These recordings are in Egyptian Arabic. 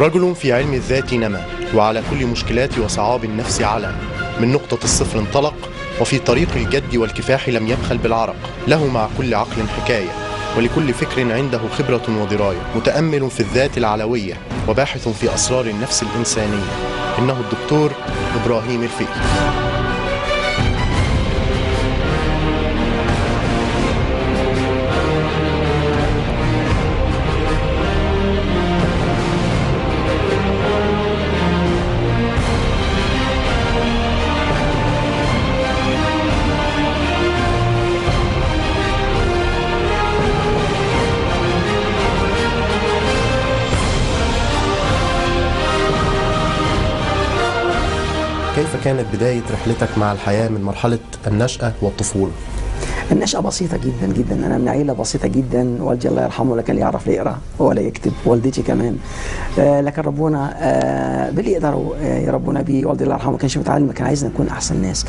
رجل في علم الذات نما وعلى كل مشكلات وصعاب النفس علا من نقطة الصفر انطلق وفي طريق الجد والكفاح لم يبخل بالعرق له مع كل عقل حكاية ولكل فكر عنده خبرة ودراية متأمل في الذات العلوية وباحث في أسرار النفس الإنسانية إنه الدكتور إبراهيم الفقي كيف كانت بداية رحلتك مع الحياة من مرحلة النشأة والطفولة؟ النشأة بسيطة جدا جدا أنا من عيلة بسيطة جدا والدي الله يرحمه لا كان يعرف لا يقرأ ولا يكتب والدتي كمان آه لكن ربنا آه باللي يقدروا آه يربونا بيه والدي الله يرحمه ما كانش متعلم كان عايزنا نكون أحسن ناس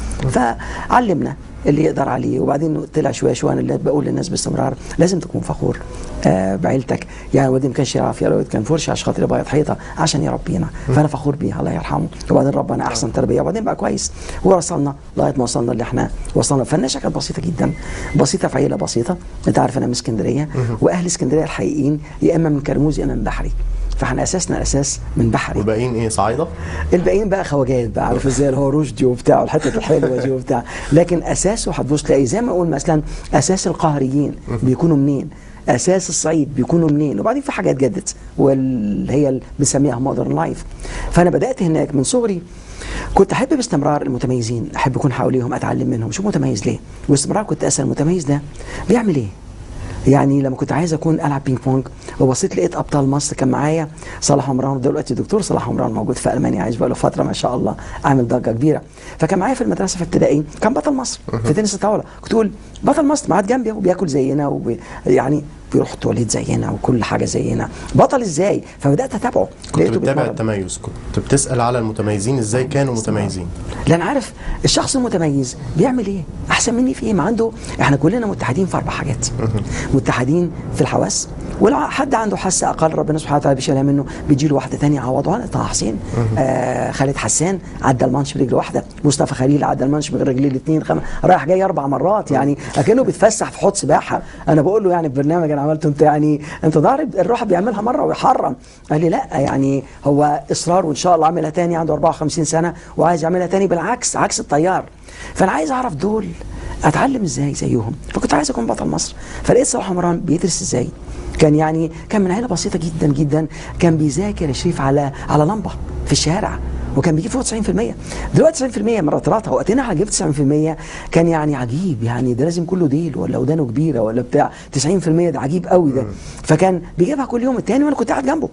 فعلمنا اللي يقدر عليه وبعدين طلع شويه شويه انا اللي بقول للناس باستمرار لازم تكون فخور آه بعيلتك يعني والدي ما كانش يعرف يقرا كان فرشه عشان خاطر يبيض حيطه عشان يربينا فانا فخور بيه الله يرحمه وبعدين ربنا احسن تربيه وبعدين بقى كويس ووصلنا لغايه ما وصلنا اللي احنا وصلنا فالنشأة كانت بسيطه جدا بسيطه في عيله بسيطه انت عارف انا من اسكندريه واهل اسكندريه الحقيقيين يا اما من كرموز يا اما من بحري فاحنا اساسنا اساس من بحري والباقيين ايه صعايده؟ الباقيين بقى خواجات بقى عارف ازاي اللي هو رشدي وبتاع والحته الحلوه دي وبتاع لكن اساسه هتبص تلاقي زي ما اقول مثلا اساس القهريين بيكونوا منين؟ اساس الصعيد بيكونوا منين وبعدين في حاجات جدت واللي هي اللي بنسميها مودرن لايف فانا بدات هناك من صغري كنت احب باستمرار المتميزين احب اكون حواليهم اتعلم منهم شو متميز ليه واستمرار كنت اسال المتميز ده بيعمل ايه يعني لما كنت عايز اكون العب بينج بونج وبصيت لقيت ابطال مصر كان معايا صلاح عمران دلوقتي دكتور صلاح عمران موجود في المانيا عايش بقى له فتره ما شاء الله عامل ضجه كبيره فكان معايا في المدرسه في ابتدائي كان بطل مصر في تنس الطاوله كنت اقول بطل مصر قاعد جنبي وبياكل زينا ويعني بيروح التواليت زينا وكل حاجه زينا بطل ازاي فبدات اتابعه كنت بتتابع التميز كنت بتسال على المتميزين ازاي كانوا متميزين لان عارف الشخص المتميز بيعمل ايه احسن مني في ايه ما عنده احنا كلنا متحدين في اربع حاجات متحدين في الحواس ولو حد عنده حاسه اقل ربنا سبحانه وتعالى بيشيلها منه بيجي له واحده ثانيه عوضها طه حسين آه خالد حسان عدى المانش برجل واحده مصطفى خليل عدى المانش برجلين الاثنين خم... رايح جاي اربع مرات يعني اكنه بيتفسح في حوض سباحه انا بقول له يعني في برنامج انا عملته انت يعني انت ضارب الروح بيعملها مره ويحرم قال لي لا يعني هو اصرار وان شاء الله عملها تاني عنده 54 سنه وعايز يعملها تاني بالعكس عكس التيار فانا عايز اعرف دول اتعلم ازاي زيهم فكنت عايز اكون بطل مصر فلقيت صلاح عمران بيدرس ازاي كان يعني كان من عيله بسيطه جدا جدا كان بيذاكر يا شريف على على لمبه في الشارع وكان بيجيب فوق 90% دلوقتي 90% مراتراتها وقتنا انا جبت 90% كان يعني عجيب يعني ده لازم كله ديل ولا ودانه كبيره ولا بتاع 90% ده عجيب قوي ده فكان بيجيبها كل يوم التاني وانا كنت قاعد جنبه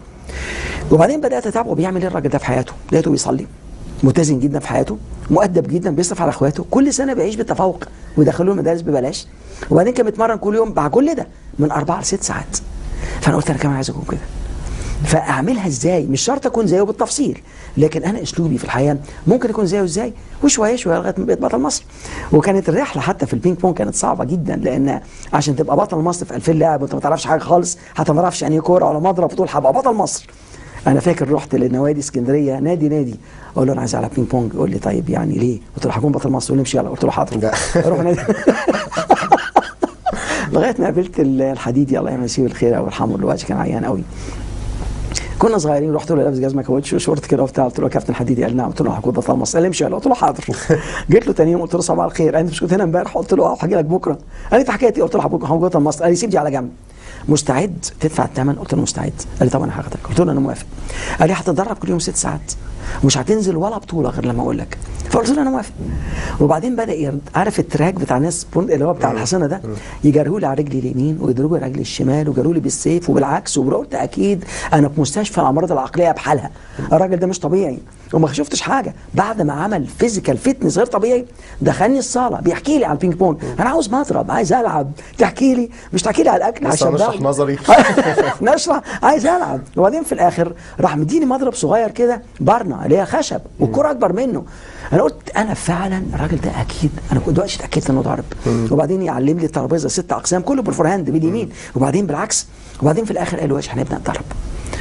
وبعدين بدات اتابعه بيعمل ايه الراجل ده في حياته لقيته بيصلي متزن جدا في حياته مؤدب جدا بيصرف على اخواته كل سنه بيعيش بالتفوق ويدخلوه المدارس ببلاش وبعدين كان بيتمرن كل يوم مع كل ده من اربع لست ساعات فانا قلت انا كمان عايز اكون كده فاعملها ازاي مش شرط اكون زيه بالتفصيل لكن انا اسلوبي في الحياه ممكن يكون زيه ازاي وشويه شويه لغايه ما بقيت بطل مصر وكانت الرحله حتى في البينج بونج كانت صعبه جدا لان عشان تبقى بطل مصر في 2000 لاعب وانت ما تعرفش حاجه خالص حتى ما تعرفش يعني ايه كوره ولا مضرب وتقول هبقى بطل مصر انا فاكر رحت لنوادي اسكندريه نادي نادي اقول له انا عايز العب بينج بونج يقول لي طيب يعني ليه؟ قلت له هكون بطل مصر يقول لي امشي يلا قلت له حاضر اروح نادي لغايه ما قابلت الحديدي الله يمسيه بالخير او يرحمه دلوقتي كان عيان قوي كنا صغيرين رحت له لابس جزمه كاوتش وشورت كده وبتاع قلت له يا كابتن حديدي قال نعم قلت له هكون بطل مصر قال لي امشي قلت له حاضر جيت له ثاني يوم قلت له صباح الخير قال لي انت مش كنت هنا امبارح قلت له اه هاجي لك بكره قال لي انت حكايتي قلت له هكون بطل مصر قال لي سيب دي على جنب مستعد تدفع الثمن قلت له مستعد قال لي طب انا هاخدك قلت له انا موافق قال لي هتتدرب كل يوم ست ساعات ومش هتنزل ولا بطوله غير لما اقول لك فقلت له انا موافق وبعدين بدا يرد عارف التراك بتاع الناس اللي هو بتاع الحصانه ده يجروا لي على رجلي اليمين ويضربوا لي رجلي الشمال وجروا لي بالسيف وبالعكس وقلت اكيد انا في مستشفى الامراض العقليه بحالها الراجل ده مش طبيعي وما شفتش حاجه بعد ما عمل فيزيكال فيتنس غير طبيعي دخلني الصاله بيحكي لي على البينج بونج انا عاوز مضرب عايز العب تحكي لي مش تحكي لي على الاكل عشان نشرح نظري نشرح عايز العب وبعدين في الاخر راح مديني مضرب صغير كده برنا اللي هي خشب والكره اكبر منه انا قلت انا فعلا الراجل ده اكيد انا كنت دلوقتي اتاكدت انه ضارب وبعدين يعلم لي الترابيزه ست اقسام كله بالفور هاند باليمين وبعدين بالعكس وبعدين في الاخر قال له ايش هنبدا نضرب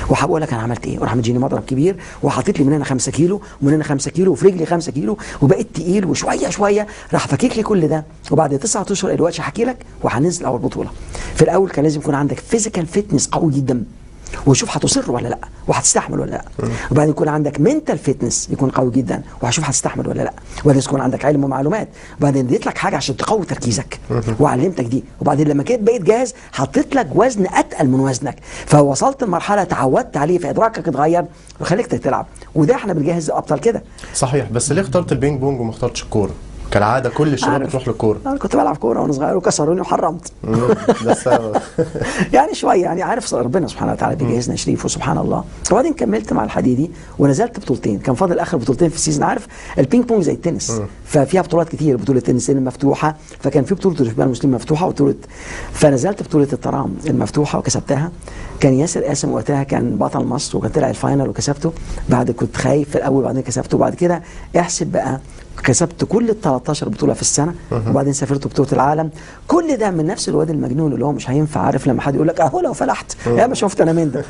وهقول لك انا عملت ايه وراح مديني مضرب كبير وحاطط لي من هنا 5 كيلو ومن هنا 5 كيلو وفي رجلي 5 كيلو وبقيت تقيل وشويه شويه راح فكك لي كل ده وبعد تسعة اشهر دلوقتي هحكي لك وهننزل اول بطوله في الاول كان لازم يكون عندك فيزيكال فيتنس قوي جدا وشوف هتصر ولا لا وهتستحمل ولا لا وبعدين يكون عندك منتال فيتنس يكون قوي جدا وهشوف هتستحمل ولا لا وبعدين يكون عندك علم ومعلومات وبعدين اديت لك حاجه عشان تقوي تركيزك وعلمتك دي وبعدين لما كنت بقيت جاهز حطيت لك وزن اتقل من وزنك فوصلت لمرحله تعودت عليه فادراكك اتغير وخليك تلعب وده احنا بنجهز ابطال كده صحيح بس ليه اخترت البينج بونج وما اخترتش الكوره كالعاده كل الشباب عارف. بتروح للكوره انا كنت بلعب كوره وانا صغير وكسروني وحرمت مم، ده السبب يعني شويه يعني عارف ربنا سبحانه وتعالى بيجهزنا شريف وسبحان الله وبعدين كملت مع الحديدي ونزلت بطولتين كان فاضل اخر بطولتين في السيزون عارف البينج بونج زي التنس ففيها بطولات كتير بطوله التنس المفتوحه فكان في بطوله الشباب المسلم مفتوحه وبطوله فنزلت بطوله الترام المفتوحه وكسبتها كان ياسر قاسم وقتها كان بطل مصر وكان طلع الفاينل وكسبته بعد كنت خايف في الاول وبعدين كسبته وبعد كده احسب بقى كسبت كل ال 13 بطوله في السنه وبعدين سافرت بطوله العالم كل ده من نفس الواد المجنون اللي هو مش هينفع عارف لما حد يقول لك اهو لو فلحت يا ما شفت انا من ده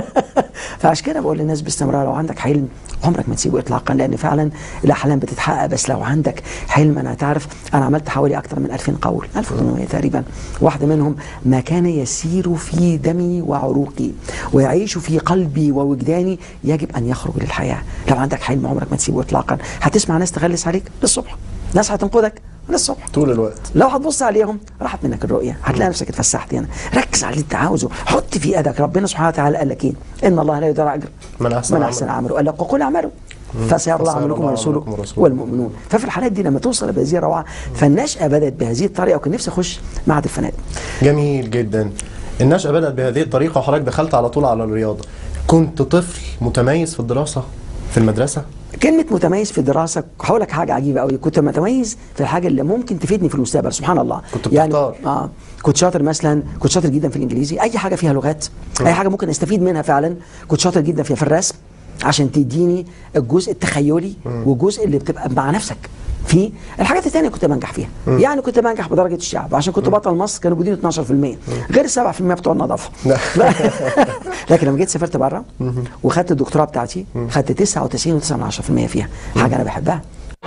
فعشان كده بقول للناس باستمرار لو عندك حلم عمرك ما تسيبه اطلاقا لان فعلا الاحلام بتتحقق بس لو عندك حلم انا تعرف انا عملت حوالي اكثر من 2000 قول 1800 تقريبا واحده منهم ما كان يسير في دمي وعروقي ويعيش في قلبي ووجداني يجب ان يخرج للحياه لو عندك حلم عمرك ما تسيبه اطلاقا هتسمع ناس تغلس عليك للصبح ناس هتنقذك للصبح طول الوقت لو هتبص عليهم راحت منك الرؤيه هتلاقي نفسك اتفسحت هنا ركز على اللي انت عاوزه حط في ايدك ربنا سبحانه وتعالى قال لك ايه ان الله لا يضيع اجر من أحسن من عمل. احسن عمله قال لك وقل اعملوا فسيرى الله فسيرى عملكم الله ورسوله عملكم ورسوله. والمؤمنون ففي الحالات دي لما توصل بهذه الروعه فالنشاه بدات بهذه الطريقه وكان نفسي اخش معهد الفنادق جميل جدا النشأة بدأت بهذه الطريقة وحضرتك دخلت على طول على الرياضة كنت طفل متميز في الدراسة في المدرسة كلمة متميز في الدراسة هقول لك حاجة عجيبة قوي كنت متميز في الحاجة اللي ممكن تفيدني في المستقبل سبحان الله كنت يعني بتختار. اه كنت شاطر مثلا كنت شاطر جدا في الانجليزي اي حاجة فيها لغات اي حاجة ممكن استفيد منها فعلا كنت شاطر جدا فيها في الرسم عشان تديني الجزء التخيلي والجزء اللي بتبقى مع نفسك في الحاجات الثانيه كنت بنجح فيها يعني كنت بنجح بدرجه الشعب وعشان كنت بطل مصر كانوا بيديني 12% غير 7% بتوع النظافه لا. لا. لكن لما جيت سافرت بره وخدت الدكتوراه بتاعتي خدت 99.9% فيها حاجه انا بحبها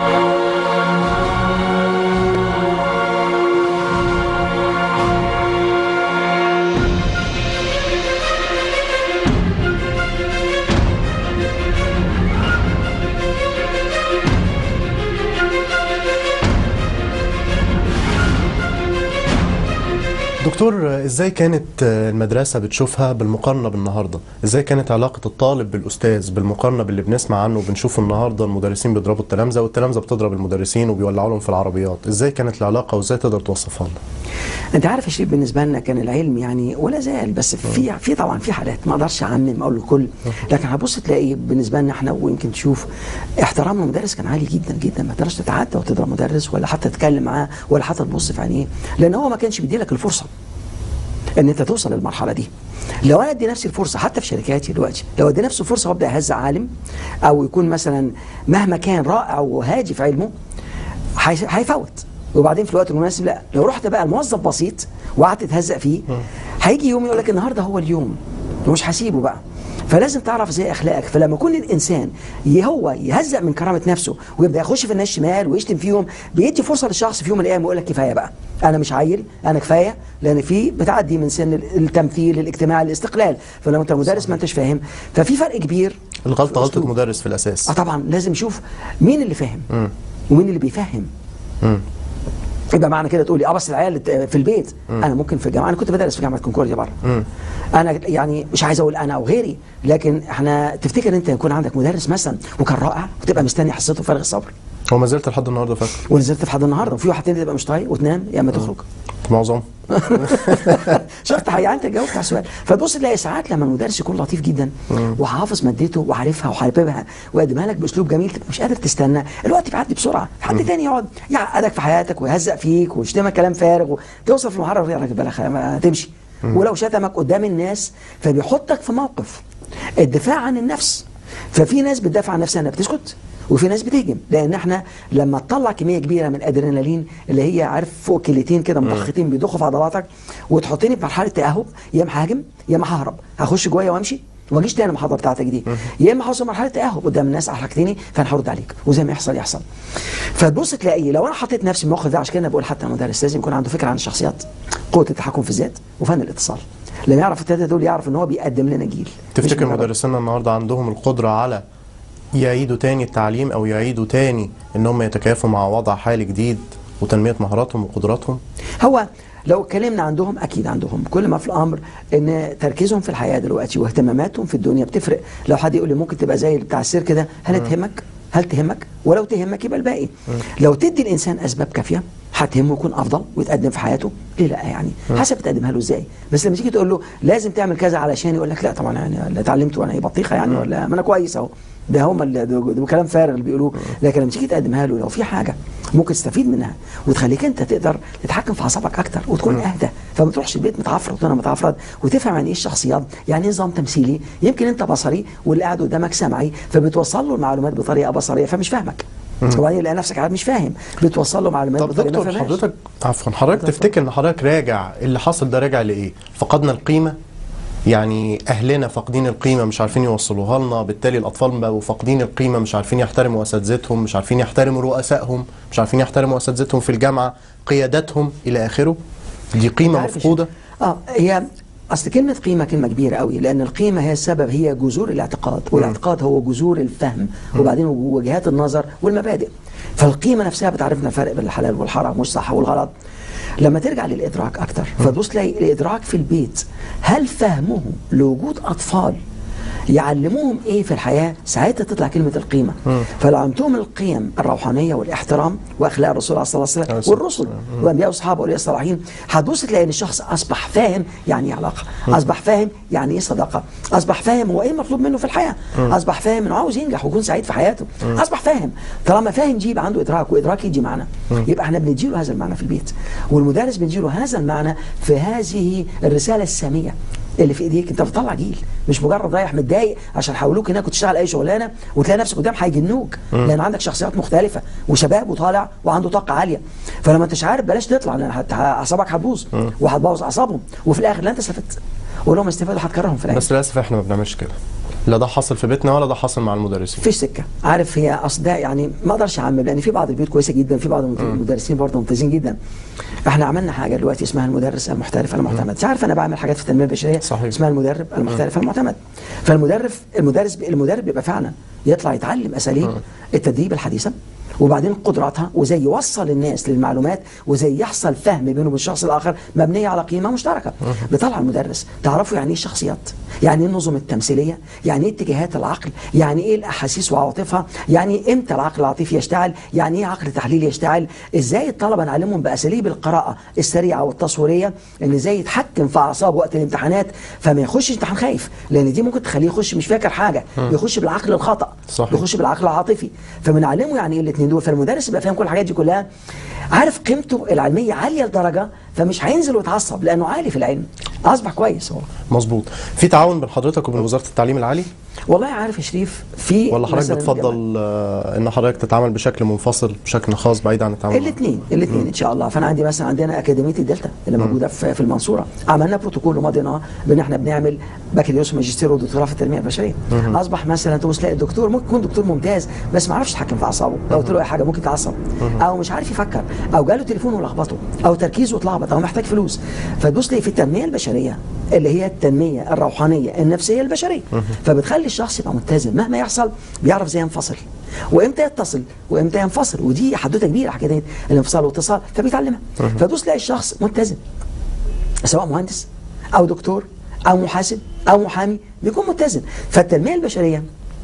دكتور ازاي كانت المدرسة بتشوفها بالمقارنة بالنهاردة ازاي كانت علاقة الطالب بالأستاذ بالمقارنة باللي بنسمع عنه وبنشوفه النهاردة المدرسين بيضربوا التلامذة والتلامذة بتضرب المدرسين وبيولعوا لهم في العربيات ازاي كانت العلاقة وازاي تقدر توصفها لنا انت عارف يا شريف بالنسبه لنا كان العلم يعني ولا زال بس في في طبعا في حالات ما اقدرش اعمم اقول الكل لكن هتبص تلاقي بالنسبه لنا احنا ويمكن تشوف احترام المدرس كان عالي جدا جدا ما تقدرش تتعدى وتضرب مدرس ولا حتى تتكلم معاه ولا حتى تبص في عينيه لان هو ما كانش بيديلك الفرصه ان انت توصل للمرحله دي لو انا ادي نفسي الفرصه حتى في شركاتي دلوقتي لو ادي نفسي فرصه وابدا اهزأ عالم او يكون مثلا مهما كان رائع وهادي في علمه هيس- هيفوت وبعدين في الوقت المناسب لا لو رحت بقى الموظف بسيط وقعدت تهزق فيه هيجي يوم يقول لك النهارده هو اليوم ومش هسيبه بقى فلازم تعرف ازاي اخلاقك فلما يكون الانسان ي- هو يهزق من كرامه نفسه ويبدا يخش في الناس شمال ويشتم فيهم بيدي فرصه للشخص في يوم من الايام يقول لك كفايه بقى انا مش عيل انا كفايه لان في بتعدي من سن ال- التمثيل الاجتماعي الاستقلال فلو انت مدرس ما انتش فاهم ففي فرق كبير الغلطة في غلطة أسلوب. مدرس في الأساس اه طبعا لازم يشوف مين اللي فاهم ومين اللي بيفهم مم. يبقى معنى كده تقولي اه بس العيال في البيت انا ممكن في الجامعه انا كنت بدرس في جامعه كونكورديا بره انا يعني مش عايز اقول انا او غيري لكن احنا تفتكر انت يكون عندك مدرس مثلا وكان رائع وتبقى مستني حصته فارغ الصبر وما زلت لحد النهاردة فاكر ونزلت في حد النهارده وفي واحد تاني تبقى مش طايق وتنام يا اما تخرج معظم شفت يعني انت جاوبت على السؤال فتبص تلاقي ساعات لما المدرس يكون لطيف جدا وحافظ مادته وعارفها وحاببها ويقدمها لك باسلوب جميل تبقى مش قادر تستنى الوقت بيعدي بسرعه حد تاني يقعد يعقدك في حياتك ويهزق فيك ويشتمك كلام فارغ توصل في المحرر يقول لك بلاش ما تمشي ولو شتمك قدام الناس فبيحطك في موقف الدفاع عن النفس ففي ناس بتدافع عن نفسها انها بتسكت وفي ناس بتهجم لان احنا لما تطلع كميه كبيره من الادرينالين اللي هي عارف فوق كليتين كده مضختين بيضخوا في عضلاتك وتحطني في مرحله تاهب يا اما هاجم يا اما ههرب هخش جوايا وامشي وما اجيش تاني المحاضره بتاعتك دي يا اما هوصل مرحله تاهب قدام الناس احرجتني فانا هرد عليك وزي ما يحصل يحصل فتبص تلاقي لو انا حطيت نفسي في الموقف ده عشان كده أنا بقول حتى المدرس لازم يكون عنده فكره عن الشخصيات قوه التحكم في الذات وفن الاتصال لما يعرف الثلاثه دول يعرف ان هو بيقدم لنا جيل مش تفتكر مجرد- مدرسينا النهارده عندهم القدره على يعيدوا تاني التعليم او يعيدوا تاني ان هم يتكيفوا مع وضع حالي جديد وتنميه مهاراتهم وقدراتهم هو لو اتكلمنا عندهم اكيد عندهم كل ما في الامر ان تركيزهم في الحياه دلوقتي واهتماماتهم في الدنيا بتفرق لو حد يقول لي ممكن تبقى زي بتاع السيرك ده هل تهمك هل تهمك ولو تهمك يبقى الباقي لو تدي الانسان اسباب كافيه هتهمه يكون افضل ويتقدم في حياته ليه لا يعني حسب تقدمها له ازاي بس لما تيجي تقول له لازم تعمل كذا علشان يقول لك لا طبعا يعني اللي اتعلمته وانا ايه بطيخه يعني ولا ما انا كويس اهو ده هم اللي ده ده كلام فارغ اللي بيقولوه لكن لما تيجي تقدمها له لو في حاجه ممكن تستفيد منها وتخليك انت تقدر تتحكم في اعصابك اكتر وتكون اهدى فما تروحش البيت متعفرت وانا متعفرت وتفهم يعني ايه الشخصيات يعني ايه نظام تمثيلي يمكن انت بصري واللي قاعد قدامك سمعي فبتوصل له المعلومات بطريقه بصريه فمش فاهمك وبعدين يلاقي نفسك قاعد مش فاهم بتوصل له معلومات طب بطريقه ما دكتور فهمهاش. حضرتك عفوا حضرتك تفتكر ان حضرتك راجع اللي حصل ده راجع لايه؟ فقدنا القيمه يعني اهلنا فاقدين القيمه مش عارفين يوصلوها لنا بالتالي الاطفال بقوا فاقدين القيمه مش عارفين يحترموا اساتذتهم مش عارفين يحترموا رؤسائهم مش عارفين يحترموا اساتذتهم في الجامعه قياداتهم الى اخره دي قيمه عارف يا مفقوده شيخ؟ اه هي اصل كلمه قيمه كلمه كبيره قوي لان القيمه هي السبب هي جذور الاعتقاد والاعتقاد هو جذور الفهم وبعدين وجهات النظر والمبادئ فالقيمه نفسها بتعرفنا الفرق بين الحلال والحرام والصح والغلط لما ترجع للادراك اكتر فتبص تلاقي الادراك في البيت هل فهمه لوجود اطفال يعلموهم ايه في الحياه ساعتها تطلع كلمه القيمه فلو علمتهم القيم الروحانيه والاحترام واخلاق الرسول صلى الله عليه وسلم والرسل وانبياء واصحابه واولياء الصالحين هتبص تلاقي ان الشخص اصبح فاهم يعني ايه علاقه اصبح فاهم يعني ايه صداقه اصبح فاهم هو ايه المطلوب منه في الحياه اصبح فاهم انه عاوز ينجح ويكون سعيد في حياته اصبح فاهم طالما فاهم دي يبقى عنده ادراك وادراك يجي معنا يبقى احنا بنديله هذا المعنى في البيت والمدرس بنديله هذا المعنى في هذه الرساله الساميه اللي في ايديك انت بتطلع جيل مش مجرد رايح متضايق عشان حولوك هناك وتشتغل اي شغلانه وتلاقي نفسك قدام هيجنوك لان عندك شخصيات مختلفه وشباب وطالع وعنده طاقه عاليه فلما انتش عارف بلاش تطلع لان هت- اعصابك هتبوظ وهتبوظ اعصابهم وفي الاخر لا انت استفدت ولو ما استفادوا هتكرههم في الاخر بس للاسف احنا ما بنعملش كده لا ده حصل في بيتنا ولا ده حصل مع المدرسين فيش سكه عارف هي اصل ده يعني ما اقدرش اعمم لان في بعض البيوت كويسه جدا في بعض المدرسين برضه ممتازين جدا احنا عملنا حاجه دلوقتي اسمها المدرس المحترف المعتمد انت عارف انا بعمل حاجات في التنميه البشريه صحيح. اسمها المدرب المحترف المعتمد فالمدرب المدرس المدرب بيبقى فعلا يطلع يتعلم اساليب التدريب الحديثه وبعدين قدراتها وزي يوصل الناس للمعلومات وزي يحصل فهم بينه وبين الشخص الاخر مبنيه على قيمه مشتركه بيطلع المدرس تعرفوا يعني ايه الشخصيات يعني ايه النظم التمثيليه يعني ايه اتجاهات العقل يعني ايه الاحاسيس وعواطفها يعني امتى العقل العاطفي يشتعل يعني ايه عقل تحليلي يشتعل ازاي الطلبه نعلمهم باساليب القراءه السريعه والتصويريه ان ازاي يتحكم في اعصابه وقت الامتحانات فما يخش امتحان خايف لان دي ممكن تخليه يخش مش فاكر حاجه يخش بالعقل الخطا صحيح. يخش بالعقل العاطفي فبنعلمه يعني ايه الاثنين دول فالمدرس يبقى فاهم كل الحاجات دي كلها عارف قيمته العلميه عاليه لدرجه فمش هينزل ويتعصب لانه عالي في العلم اصبح كويس هو مظبوط في تعاون بين حضرتك وبين وزاره التعليم العالي والله عارف يا شريف في ولا حضرتك مثلاً بتفضل آه، ان حضرتك تتعامل بشكل منفصل بشكل خاص بعيد عن التعامل مع- الاثنين الاثنين ان شاء الله فانا عندي مثلا عندنا اكاديميه الدلتا اللي موجوده في في المنصوره عملنا بروتوكول ومضيناه بان احنا بنعمل بكالوريوس وماجستير ودكتوراه في التنميه البشريه اصبح مثلا تبص تلاقي الدكتور ممكن يكون دكتور ممتاز بس ما عرفش يتحكم في اعصابه لو قلت له اي حاجه ممكن يتعصب او مش عارف يفكر او جاله تليفون ولخبطه او تركيزه اتلخبط او محتاج فلوس فتبص تلاقي في التنميه البشريه اللي هي التنميه الروحانيه النفسيه البشريه فبتخلي الشخص يبقى متزن مهما يحصل بيعرف ازاي ينفصل وامتى يتصل وامتى ينفصل ودي حدوته كبيره حكايه الانفصال والاتصال فبيتعلمها فتبص تلاقي الشخص متزن سواء مهندس او دكتور او محاسب او محامي بيكون متزن فالتنميه البشريه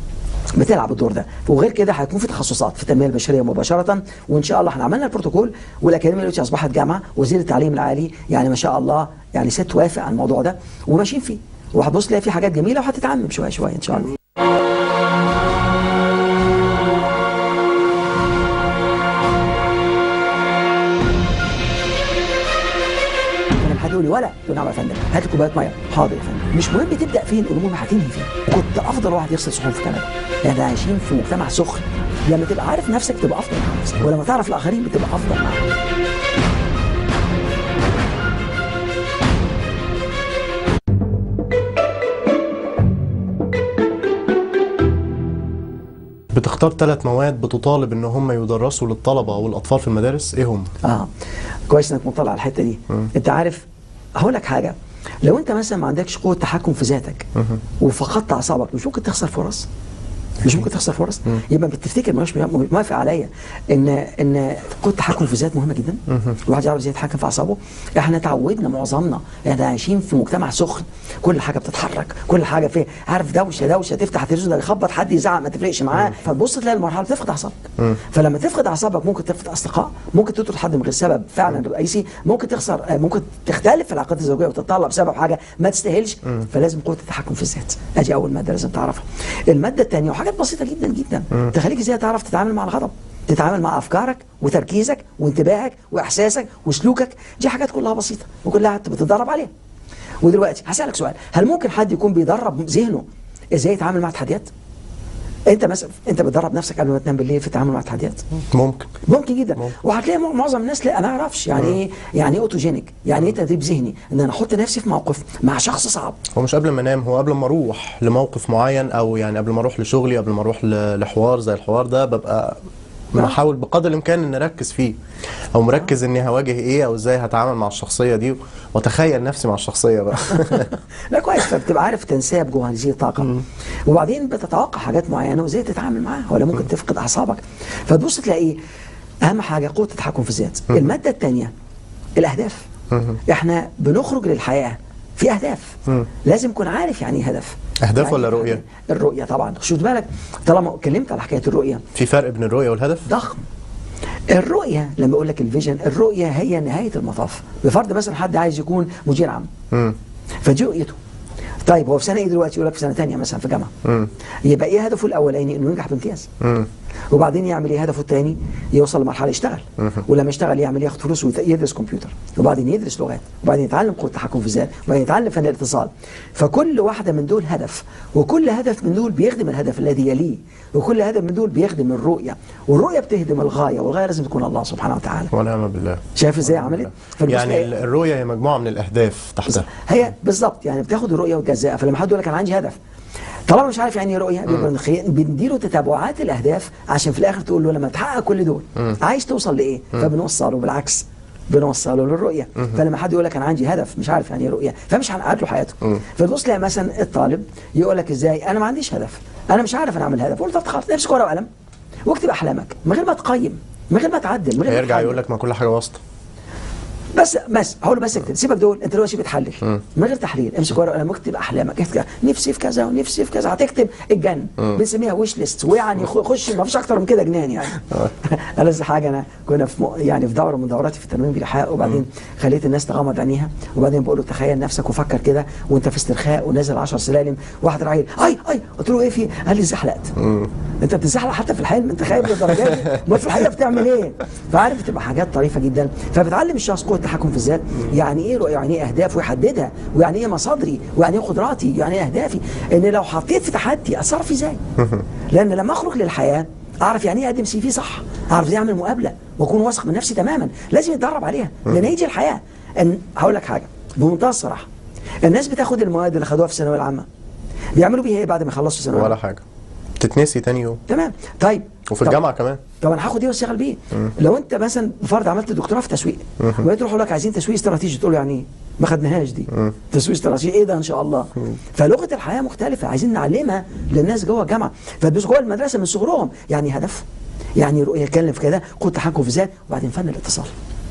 بتلعب الدور ده وغير كده هيكون في تخصصات في التنميه البشريه مباشره وان شاء الله احنا عملنا البروتوكول والاكاديميه دلوقتي اصبحت جامعه وزير التعليم العالي يعني ما شاء الله يعني ست توافق على الموضوع ده وماشيين فيه وهتبص تلاقي في حاجات جميله وهتتعمم شويه شويه ان شاء الله انا حد يقول لي ولا تقول نعم يا فندم هات لي كوبايه ميه حاضر يا فندم مش مهم تبدا فين الامور هتنهي فين كنت افضل واحد يغسل صحون في كندا احنا عايشين في مجتمع سخن لما تبقى عارف نفسك تبقى افضل مع نفسك ولما تعرف الاخرين بتبقى افضل معاهم اختار ثلاث مواد بتطالب ان هم يدرسوا للطلبه والاطفال في المدارس ايه هم اه كويس انك مطلع على الحته دي انت عارف هقول لك حاجه لو انت مثلا ما عندكش قوه تحكم في ذاتك وفقدت اعصابك مش ممكن تخسر فرص مش ممكن تخسر فرص يبقى بتفتكر مش موافق عليا ان ان قوه التحكم في الذات مهمه جدا الواحد يعرف ازاي يتحكم في اعصابه احنا تعودنا معظمنا احنا عايشين في مجتمع سخن كل حاجه بتتحرك كل حاجه فيه عارف دوشه دوشه تفتح التلفزيون يخبط حد يزعق ما تفرقش معاه فتبص تلاقي المرحله بتفقد اعصابك فلما تفقد اعصابك ممكن تفقد اصدقاء ممكن تطرد حد من غير سبب فعلا رئيسي ممكن تخسر آه، ممكن تختلف في العلاقات الزوجيه وتتطلب بسبب حاجه ما تستاهلش فلازم قوه التحكم في الذات ادي اول ماده لازم تعرفها الماده الثانيه وحاجات بسيطه جدا جدا تخليك ازاي تعرف تتعامل مع الغضب تتعامل مع افكارك وتركيزك وانتباهك واحساسك وسلوكك دي حاجات كلها بسيطه وكلها انت بتتدرب عليها ودلوقتي هسالك سؤال هل ممكن حد يكون بيدرب ذهنه ازاي يتعامل مع التحديات انت مثلا انت بتدرب نفسك قبل ما تنام بالليل في التعامل مع التحديات ممكن ممكن جدا وهتلاقي مع- معظم الناس لا ما يعرفش يعني ايه يعني ايه اوتوجينيك يعني ايه تدريب ذهني ان انا احط نفسي في موقف مع شخص صعب هو مش قبل ما انام هو قبل ما اروح لموقف معين او يعني قبل ما اروح لشغلي قبل ما اروح ل- لحوار زي الحوار ده ببقى بحاول بقدر الامكان اني اركز فيه او مركز اني هواجه ايه او ازاي هتعامل مع الشخصيه دي واتخيل نفسي مع الشخصيه بقى لا كويس فبتبقى عارف تنساب جوه هذه الطاقه وبعدين بتتوقع حاجات معينه وازاي تتعامل معاها ولا ممكن تفقد اعصابك فتبص تلاقي اهم حاجه قوه التحكم في الذات الماده الثانيه الاهداف احنا بنخرج للحياه في اهداف لازم تكون عارف يعني ايه هدف أهداف يعني ولا إيه رؤية؟ هدف؟ الرؤيه طبعا خد بالك طالما اتكلمت على حكايه الرؤيه في فرق بين الرؤيه والهدف ضخم الرؤية لما أقول لك الفيجن الرؤية هي نهاية المطاف بفرض مثلا حد عايز يكون مدير عام مم. فدي رؤيته طيب هو في سنة إيه دلوقتي يقول لك في سنة تانية مثلا في جامعة مم. يبقى إيه هدفه الأولاني إنه ينجح بامتياز مم. وبعدين يعمل ايه هدفه الثاني يوصل لمرحله يشتغل ولما يشتغل يعمل إيه؟ ياخد فلوس ويدرس كمبيوتر وبعدين يدرس لغات وبعدين يتعلم قوه التحكم في الذات وبعدين يتعلم فن الاتصال فكل واحده من دول هدف وكل هدف من دول بيخدم الهدف الذي يليه وكل هدف من دول بيخدم الرؤيه والرؤيه بتهدم الغايه والغايه لازم تكون الله سبحانه وتعالى ونعم بالله شايف ازاي عملت فالبص يعني تلاقي- ال- الرؤيه هي مجموعه من الاهداف تحتها هي بالظبط يعني بتاخد الرؤيه وتجزئها فلما حد يقول لك انا عندي هدف طالما مش عارف يعني ايه رؤيه بيبقى بنخي- بنديله تتابعات الاهداف عشان في الاخر تقول له لما تحقق كل دول عايز توصل لايه فبنوصله بالعكس بنوصله للرؤيه فلما حد يقول لك انا عندي هدف مش عارف يعني ايه رؤيه فمش هنقعد له حياته فتبص تلاقي مثلا الطالب يقول لك ازاي انا ما عنديش هدف انا مش عارف انا اعمل هدف قلت طب خلاص امسك ورقه وقلم واكتب احلامك من غير ما تقيم من غير ما تعدل من غير ما هيرجع تحلل. يقول لك ما كل حاجه واسطه بس بس هقول له بس اكتب سيبك دول انت دلوقتي بتحلل من غير تحليل امسك ورقه وقلم واكتب احلامك اكتب نفسي في كذا ونفسي في كذا هتكتب الجنه بنسميها ويش ليست ويعني خ- خش ما فيش اكتر من كده جنان يعني انا لسه حاجه انا كنا في م... يعني في دوره من دوراتي في التنويم بالايحاء وبعدين خليت الناس تغمض عينيها وبعدين بقول له تخيل نفسك وفكر كده وانت في استرخاء ونازل 10 سلالم واحد راعي اي اي قلت له ايه في قال لي زحلقت انت بتزحلق حتى في الحلم انت خايف للدرجه دي ما في الحقيقه بتعمل ايه فعارف بتبقى حاجات طريفه جدا فبتعلم الشخص قوه التحكم في الذات يعني ايه رؤيه يعني ايه اهداف ويحددها ويعني ايه مصادري ويعني ايه قدراتي يعني ايه اهدافي ان لو حطيت في تحدي اتصرف فيه ازاي لان لما اخرج للحياه اعرف يعني ايه اقدم سي في صح اعرف ازاي اعمل مقابله واكون واثق من نفسي تماما لازم يتدرب عليها لان هي دي الحياه ان هقول لك حاجه بمنتهى الصراحه الناس بتاخد المواد اللي خدوها في الثانويه العامه بيعملوا بيها ايه بعد ما يخلصوا الثانويه ولا العامه حاجه تتنسي تاني يوم تمام طيب وفي طب- الجامعه كمان طب انا هاخد ايه واشتغل بيه لو انت مثلا فرض عملت دكتوراه في تسويق وبقيت تروح لك عايزين تسويق استراتيجي تقول له يعني ايه ما خدناهاش دي تسويق استراتيجي ايه ده ان شاء الله فلغه الحياه مختلفه عايزين نعلمها للناس جوه الجامعه فتبص جوه المدرسه من صغرهم يعني هدف يعني رؤيه يتكلم في كده قوه تحكم في الذات وبعدين فن الاتصال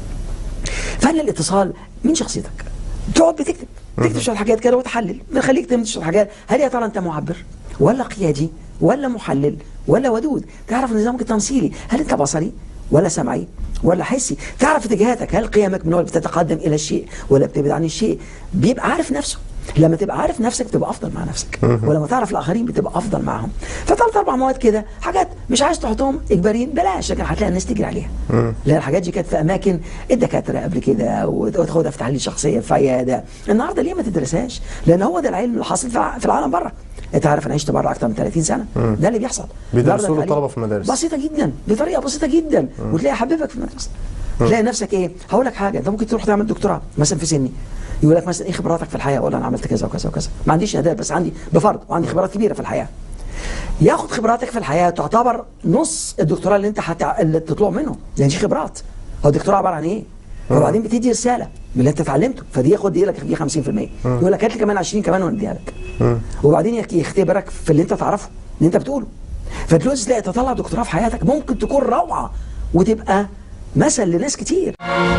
فن الاتصال من شخصيتك تقعد بتكتب تكتب شويه حاجات كده وتحلل بنخليك تكتب شويه حاجات هل يا ترى انت معبر ولا قيادي ولا محلل ولا ودود تعرف نظامك التمثيلي هل انت بصري ولا سمعي ولا حسي تعرف اتجاهاتك هل قيمك من هو بتتقدم الى الشيء ولا بتبعد عن الشيء بيبقى عارف نفسه لما تبقى عارف نفسك بتبقى افضل مع نفسك ولما تعرف الاخرين بتبقى افضل معهم فثلاث اربع مواد كده حاجات مش عايز تحطهم اجباريين بلاش لكن هتلاقي الناس تجري عليها لان الحاجات دي كانت في اماكن الدكاتره قبل كده وت- وتاخدها في تحليل شخصيه في عياده النهارده ليه ما تدرسهاش لان هو ده العلم اللي حاصل في الع- في العالم بره انت عارف انا عشت بره اكتر من 30 سنه ده اللي بيحصل بيدرسوا النهاردة له التعليم الطلبة في المدارس. بسيطه جدا بطريقه بسيطه جدا وتلاقي حبيبك في المدرسه تلاقي نفسك ايه هقول لك حاجه انت ممكن تروح تعمل دكتوراه مثلا في سني يقول لك مثلا ايه خبراتك في الحياه اقول انا عملت كذا وكذا وكذا ما عنديش شهادات بس عندي بفرض وعندي خبرات كبيره في الحياه ياخد خبراتك في الحياه تعتبر نص الدكتوراه اللي انت هتع... اللي تطلع منه لان دي خبرات هو الدكتوراه عباره عن ايه؟ وبعدين بتدي رساله باللي انت اتعلمته فدي ياخد يدي لك فيه 50% يقول لك هات لي كمان 20 كمان ونديها لك وبعدين يك- يختبرك في اللي انت تعرفه اللي انت بتقوله فتلوز تلاقي تطلع دكتوراه في حياتك ممكن تكون روعه وتبقى مثل لناس كتير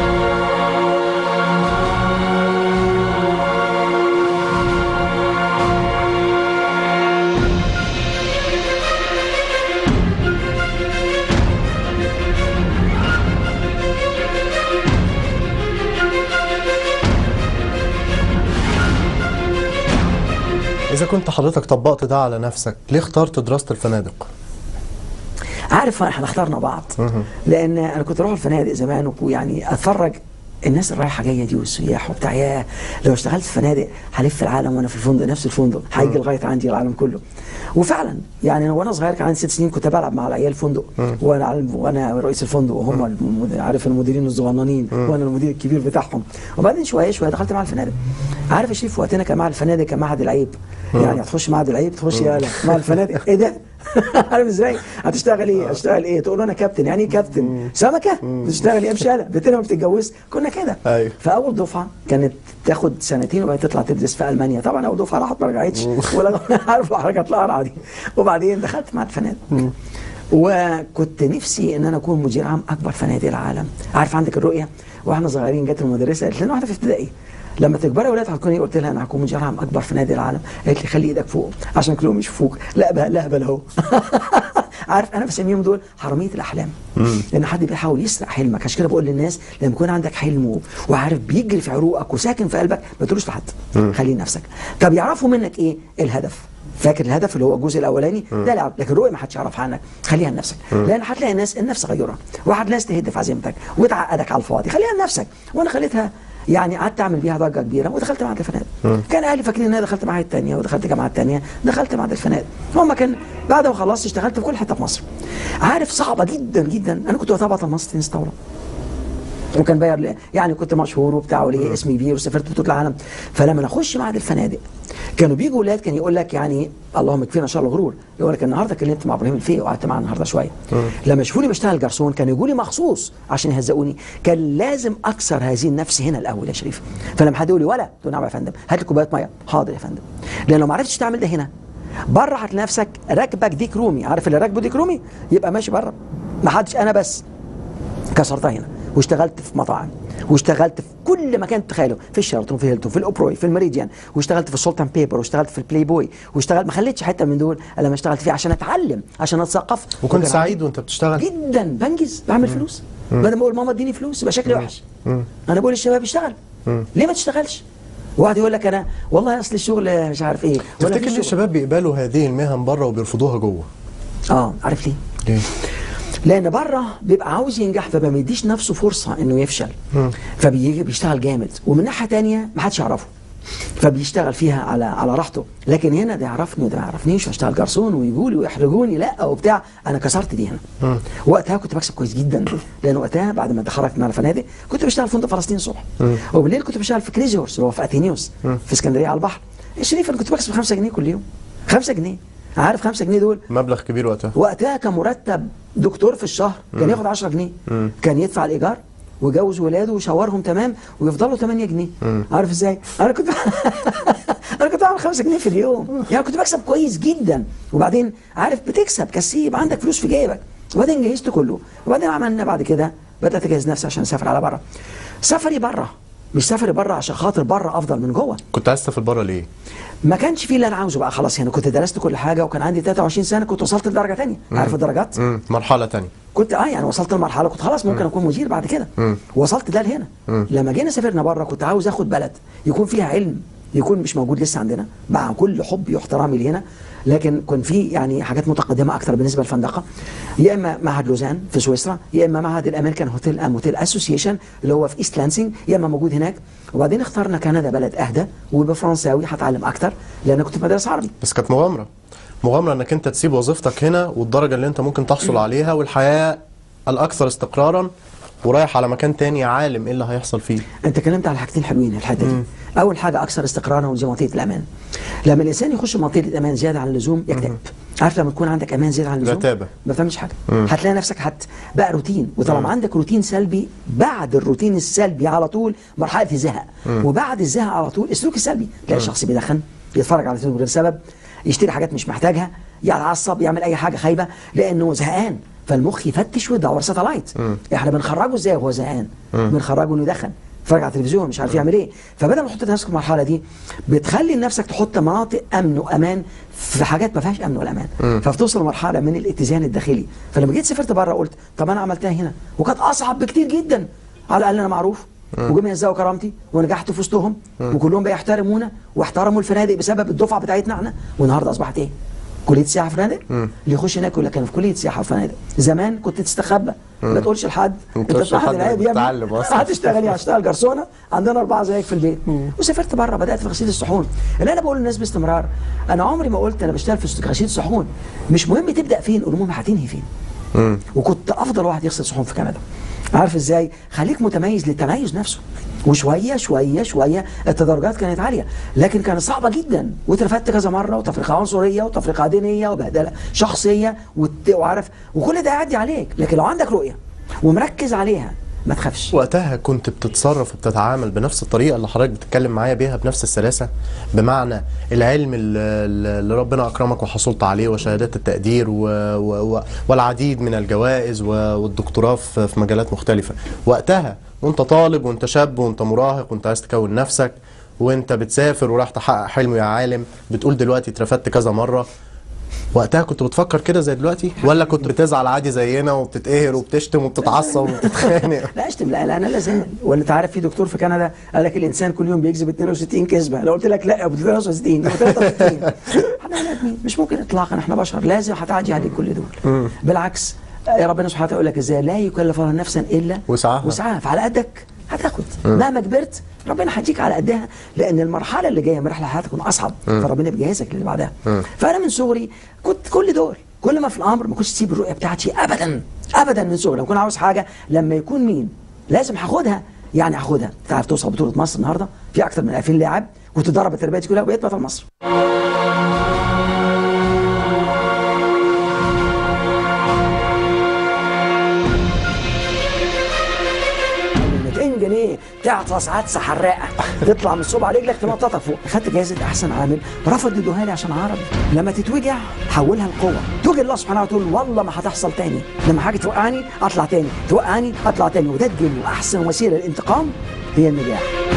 إذا كنت حضرتك طبقت ده على نفسك ليه اخترت دراسة الفنادق؟ عارف احنا اخترنا بعض لان انا كنت اروح الفنادق زمان ويعني اتفرج الناس اللي رايحه جايه دي والسياح وبتاع ياه لو اشتغلت في فنادق هلف العالم وانا في الفندق نفس الفندق هيجي لغايه عندي العالم كله وفعلا يعني أنا وانا صغير كان عندي ست سنين كنت بلعب مع العيال فندق وانا على- وانا رئيس الفندق وهم المد- عارف المديرين الصغننين وانا المدير الكبير بتاعهم وبعدين شويه شويه دخلت مع الفنادق عارف يا شريف وقتنا كان مع الفنادق كان معهد العيب يعني هتخش معهد العيب تخش يالا مع الفنادق ايه ده عارف ازاي؟ هتشتغل ايه؟ هتشتغل ايه؟ تقول له انا كابتن يعني ايه كابتن؟ سمكه؟ بتشتغل ايه مشاله؟ بنتنا ما بتتجوز كنا كده أيوة. فاول دفعه كانت تاخد سنتين وبعدين تطلع تدرس في المانيا طبعا اول دفعه راحت ما رجعتش ولا عارف حركه القرعه دي وبعدين دخلت مع الفنادق وكنت نفسي ان انا اكون مدير عام اكبر فنادق العالم عارف عندك الرؤيه واحنا صغيرين جت المدرسه قالت لنا واحده في ابتدائي لما تكبري يا ولاد هتكون ايه قلت لها انا هكون مدير عام اكبر فنادق العالم قالت لي خلي ايدك فوق عشان كلهم يشوفوك لا بقى لا بل اهو عارف انا بسميهم دول حراميه الاحلام لان حد بيحاول يسرق حلمك عشان كده بقول للناس لما يكون عندك حلم و- وعارف بيجري في عروقك وساكن في قلبك ما تقولوش لحد خليه لنفسك طب يعرفوا منك ايه الهدف فاكر الهدف اللي هو الجزء الاولاني ده لعب لكن الرؤيه ما حدش يعرفها عنك خليها لنفسك لان هتلاقي ناس النفس غيرها وهتلاقي ناس تهد في عزيمتك وتعقدك على الفاضي خليها لنفسك وانا خليتها يعني قعدت اعمل بيها ضجه كبيره ودخلت معهد الفنادق كان اهلي فاكرين ان انا دخلت معهد الثانيه ودخلت جامعه الثانيه دخلت معهد الفنادق هم كان بعد ما خلصت اشتغلت في كل حته في مصر عارف صعبه جدا جدا انا كنت وقتها بطل مصر تنس طاوله وكان باير لي- يعني كنت مشهور وبتاع وليه اسم كبير وسافرت بطوله العالم فلما نخش معهد الفنادق كانوا بيجوا ولاد كان يقول لك يعني اللهم يكفينا شر الغرور يقول لك النهارده كلمت مع ابراهيم الفقي وقعدت معاه النهارده شويه لما يشوفوني بشتغل جرسون كانوا يجوا لي مخصوص عشان يهزقوني كان لازم اكسر هذه النفس هنا الاول يا شريف فلما حد يقول لي ولا تقول نعم يا فندم هات لي كوبايه ميه حاضر يا فندم لان لو ما عرفتش تعمل ده هنا بره هتلاقي نفسك راكبك ديك رومي عارف اللي راكبه ديك رومي يبقى ماشي بره ما حدش انا بس كسرتها هنا واشتغلت في مطاعم واشتغلت في كل مكان تتخيله في الشيراتون في هيلتون في الاوبروي في الميريديان واشتغلت في السلطان بيبر واشتغلت في البلاي بوي واشتغلت ما خليتش حته من دول الا ما اشتغلت فيها عشان اتعلم عشان اتثقف وكنت وكان سعيد وانت بتشتغل؟ جدا بنجز بعمل فلوس بدل ما اقول ماما اديني فلوس يبقى شكلي وحش انا بقول للشباب اشتغل ليه ما تشتغلش واحد يقول لك انا والله اصل الشغل مش عارف ايه ولا تفتكر في ليه شغل. الشباب بيقبلوا هذه المهن بره وبيرفضوها جوه؟ اه عارف ليه ليه؟ لان بره بيبقى عاوز ينجح فما بيديش نفسه فرصه انه يفشل فبيجي بيشتغل جامد ومن ناحيه تانية ما حدش يعرفه فبيشتغل فيها على على راحته لكن هنا ده يعرفني وده ما يعرفنيش واشتغل جرسون ويجوا لي ويحرجوني لا وبتاع انا كسرت دي هنا وقتها كنت بكسب كويس جدا لان وقتها بعد ما اتخرجت من الفنادق كنت بشتغل في فندق فلسطين الصبح وبالليل كنت بشتغل في كريزي هورس اللي هو في اتينيوس في اسكندريه على البحر الشريف انا كنت بكسب 5 جنيه كل يوم 5 جنيه عارف 5 جنيه دول مبلغ كبير وقتها وقتها كان مرتب دكتور في الشهر كان ياخد 10 جنيه كان يدفع الايجار ويجوز ولاده ويشاورهم تمام ويفضلوا 8 جنيه عارف ازاي انا كنت انا كنت بعمل 5 جنيه في اليوم يعني كنت بكسب كويس جدا وبعدين عارف بتكسب كسيب عندك فلوس في جيبك وبعدين جهزت كله وبعدين عملنا بعد كده بدات اجهز نفسي عشان اسافر على بره سفري بره مش سفري بره عشان خاطر بره افضل من جوه كنت عايز تسافر بره ليه؟ ما كانش فيه اللي انا عاوزه بقى خلاص هنا كنت درست كل حاجه وكان عندي 23 سنه كنت وصلت لدرجه ثانيه عارف الدرجات مم. مرحلة تانية كنت اه يعني وصلت لمرحله كنت خلاص ممكن اكون مدير بعد كده وصلت ده لهنا لما جينا سافرنا بره كنت عاوز اخد بلد يكون فيها علم يكون مش موجود لسه عندنا مع كل حبي واحترامي لهنا لكن كان في يعني حاجات متقدمه اكتر بالنسبه للفندقه يا اما معهد لوزان في سويسرا يا اما معهد الامريكان هوتيل ام هوتيل اسوسيشن اللي هو في ايست لانسينج يا اما موجود هناك وبعدين اخترنا كندا بلد اهدى وبفرنساوي هتعلم اكتر لان كنت في مدرسه عربي بس كانت مغامرة مغامرة انك انت تسيب وظيفتك هنا والدرجة اللي انت ممكن تحصل عليها والحياة الاكثر استقرارا ورايح على مكان تاني عالم ايه اللي هيحصل فيه انت اتكلمت على حاجتين حلوين الحته دي اول حاجه اكثر استقرارا وزي منطقه الامان لما الانسان يخش منطقه الامان زياده عن اللزوم يكتئب عارف لما تكون عندك امان زياده عن اللزوم رتابة. ما بتعملش حاجه هتلاقي نفسك حت بقى روتين وطالما عندك روتين سلبي بعد الروتين السلبي على طول مرحله الزهق وبعد الزهق على طول السلوك السلبي تلاقي الشخص بيدخن يتفرج على تلفزيون بغير سبب يشتري حاجات مش محتاجها يتعصب يعمل اي حاجه خايبه لانه زهقان فالمخ يفتش ويدور ساتلايت احنا بنخرجه ازاي وهو زهقان بنخرجه انه يدخن يتفرج على التلفزيون مش عارف يعمل ايه فبدل ما تحط نفسك في المرحله دي بتخلي نفسك تحط مناطق امن وامان في حاجات ما فيهاش امن والامان فبتوصل لمرحله من الاتزان الداخلي فلما جيت سافرت بره قلت طب انا عملتها هنا وكانت اصعب بكتير جدا على الاقل انا معروف وجم يهزقوا كرامتي ونجحت في وسطهم وكلهم بيحترمونا واحترموا الفنادق بسبب الدفعه بتاعتنا احنا والنهارده اصبحت ايه؟ كليه سياحه وفنادق اللي يخش هناك يقول لك انا في كليه سياحه وفنادق زمان كنت تستخبى ما تقولش لحد ما تقولش لحد العيب إنك بتتعلم أصلاً. هتشتغل ايه هشتغل جرسونه عندنا اربعه زيك في البيت وسافرت بره بدات في غسيل الصحون اللي انا بقول للناس باستمرار انا عمري ما قلت انا بشتغل في غسيل الصحون مش مهم تبدا فين المهم هتنهي فين وكنت افضل واحد يغسل صحون في كندا عارف ازاي خليك متميز للتميز نفسه وشويه شويه شويه التدرجات كانت عاليه لكن كانت صعبه جدا واترفدت كذا مره وتفرقه عنصريه وتفرقه دينيه وبهدله شخصيه وت- وعارف وكل ده يعدي عليك لكن لو عندك رؤيه ومركز عليها ما تخافش وقتها كنت بتتصرف وبتتعامل بنفس الطريقه اللي حضرتك بتتكلم معايا بيها بنفس السلاسه بمعنى العلم اللي اللي ربنا اكرمك وحصلت عليه وشهادات التقدير و... و... و... والعديد من الجوائز و... والدكتوراه في في مجالات مختلفه وقتها وانت طالب وانت شاب وانت مراهق وانت عايز تكون نفسك وانت بتسافر وراح تحقق حلم يا عالم بتقول دلوقتي اترفدت كذا مره وقتها كنت بتفكر كده زي دلوقتي ولا كنت بتزعل عادي زينا وبتتقهر وبتشتم وبتتعصب وبتتخانق لا اشتم لا لا انا لا زال ولا انت عارف في دكتور في كندا قال لك الانسان كل يوم بيكذب 62 كذبه لو قلت لك لا يا ابو 63 او 63 احنا بني ادمين مش ممكن اطلاقا احنا بشر لازم هتعدي عليك كل دول بالعكس يا ربنا سبحانه وتعالى يقول لك ازاي لا يكلف الله نفسا الا وسعها. وسعها فعلى قدك هتاخد مهما كبرت ربنا هيديك على قدها لان المرحله اللي جايه مرحله هتكون اصعب فربنا بيجهزك للي بعدها فانا من صغري كنت كل دول كل ما في الامر ما كنتش تسيب الرؤيه بتاعتي ابدا ابدا من صغري لما اكون عاوز حاجه لما يكون مين لازم هاخدها يعني هاخدها تعرف توصل بطوله مصر النهارده في اكثر من 2000 لاعب وتدرب التربيه دي كلها وبقيت بطل مصر ب 200 جنيه تعطس عدسه حراقه تطلع من صبع رجلك تنططك فوق خدت جائزه احسن عامل رفض يدوها لي عشان عربي لما تتوجع حولها لقوه توجد الله سبحانه وتعالى والله ما هتحصل تاني لما حاجه توقعني اطلع تاني توقعني اطلع تاني وده الجن واحسن وسيله للانتقام هي النجاح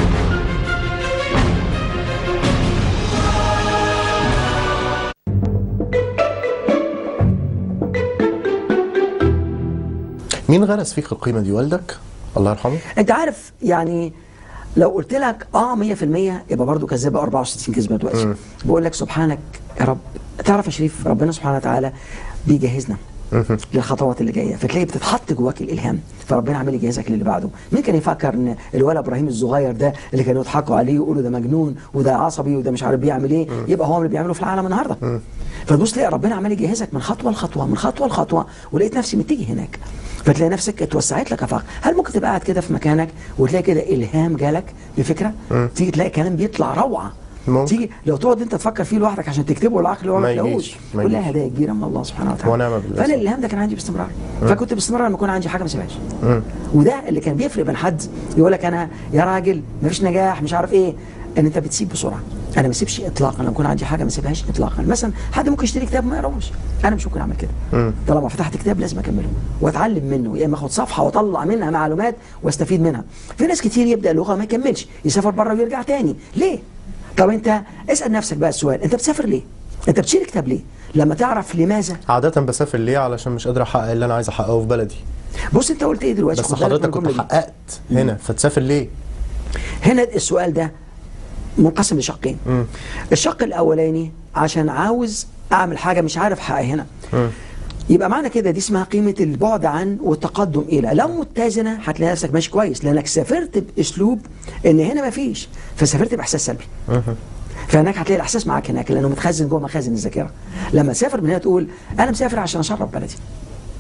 مين غرس فيك القيمه دي والدك الله يرحمه انت عارف يعني لو قلت لك اه 100% يبقى برضه كذابه 64 كذبه دلوقتي بقول لك سبحانك يا رب تعرف يا شريف ربنا سبحانه وتعالى بيجهزنا للخطوات اللي جايه فتلاقي بتتحط جواك الالهام فربنا عمال يجهزك للي بعده مين كان يفكر ان الولد ابراهيم الصغير ده اللي كانوا يضحكوا عليه ويقولوا ده مجنون وده عصبي وده مش عارف بيعمل ايه يبقى هو اللي بيعمله في العالم النهارده فتبص تلاقي ربنا عمال يجهزك من خطوه لخطوه من خطوه لخطوه ولقيت نفسي متجه هناك فتلاقي نفسك اتوسعت لك افاق هل ممكن تبقى قاعد كده في مكانك وتلاقي كده الهام جالك بفكره تيجي تلاقي كلام بيطلع روعه ممكن. تيجي لو تقعد انت تفكر فيه لوحدك عشان تكتبه العقل هو ما ما يجيش، تلاقوش ما كلها يجيش. هدايا كبيره من الله سبحانه وتعالى ونعم بالله. فانا الالهام ده كان عندي باستمرار فكنت باستمرار لما يكون عندي حاجه ما اسيبهاش وده اللي كان بيفرق بين حد يقول لك انا يا راجل مفيش نجاح مش عارف ايه ان انت بتسيب بسرعه انا ما اسيبش اطلاقا لما يكون عندي حاجه ما اسيبهاش اطلاقا مثلا حد ممكن يشتري كتاب ما يقراهوش انا مش ممكن اعمل كده طالما فتحت كتاب لازم اكمله واتعلم منه يا اما اخد صفحه واطلع منها معلومات واستفيد منها في ناس كتير يبدا لغه ما يكملش يسافر بره ويرجع تاني ليه طب انت اسال نفسك بقى السؤال انت بتسافر ليه انت بتشتري كتاب ليه لما تعرف لماذا عادة بسافر ليه علشان مش قادر احقق اللي انا عايز احققه في بلدي بص انت قلت ايه دلوقتي بس خد بالك من حضرتك كنت الجملة دي. حققت هنا فتسافر ليه هنا السؤال ده منقسم لشقين الشق الاولاني عشان عاوز اعمل حاجه مش عارف احققها هنا يبقى معنى كده دي اسمها قيمه البعد عن والتقدم الى لو متزنه هتلاقي نفسك ماشي كويس لانك سافرت باسلوب ان هنا ما فيش فسافرت باحساس سلبي فهناك هتلاقي الاحساس معاك هناك لانه متخزن جوه مخازن الذاكره لما تسافر من هنا تقول انا مسافر عشان اشرب بلدي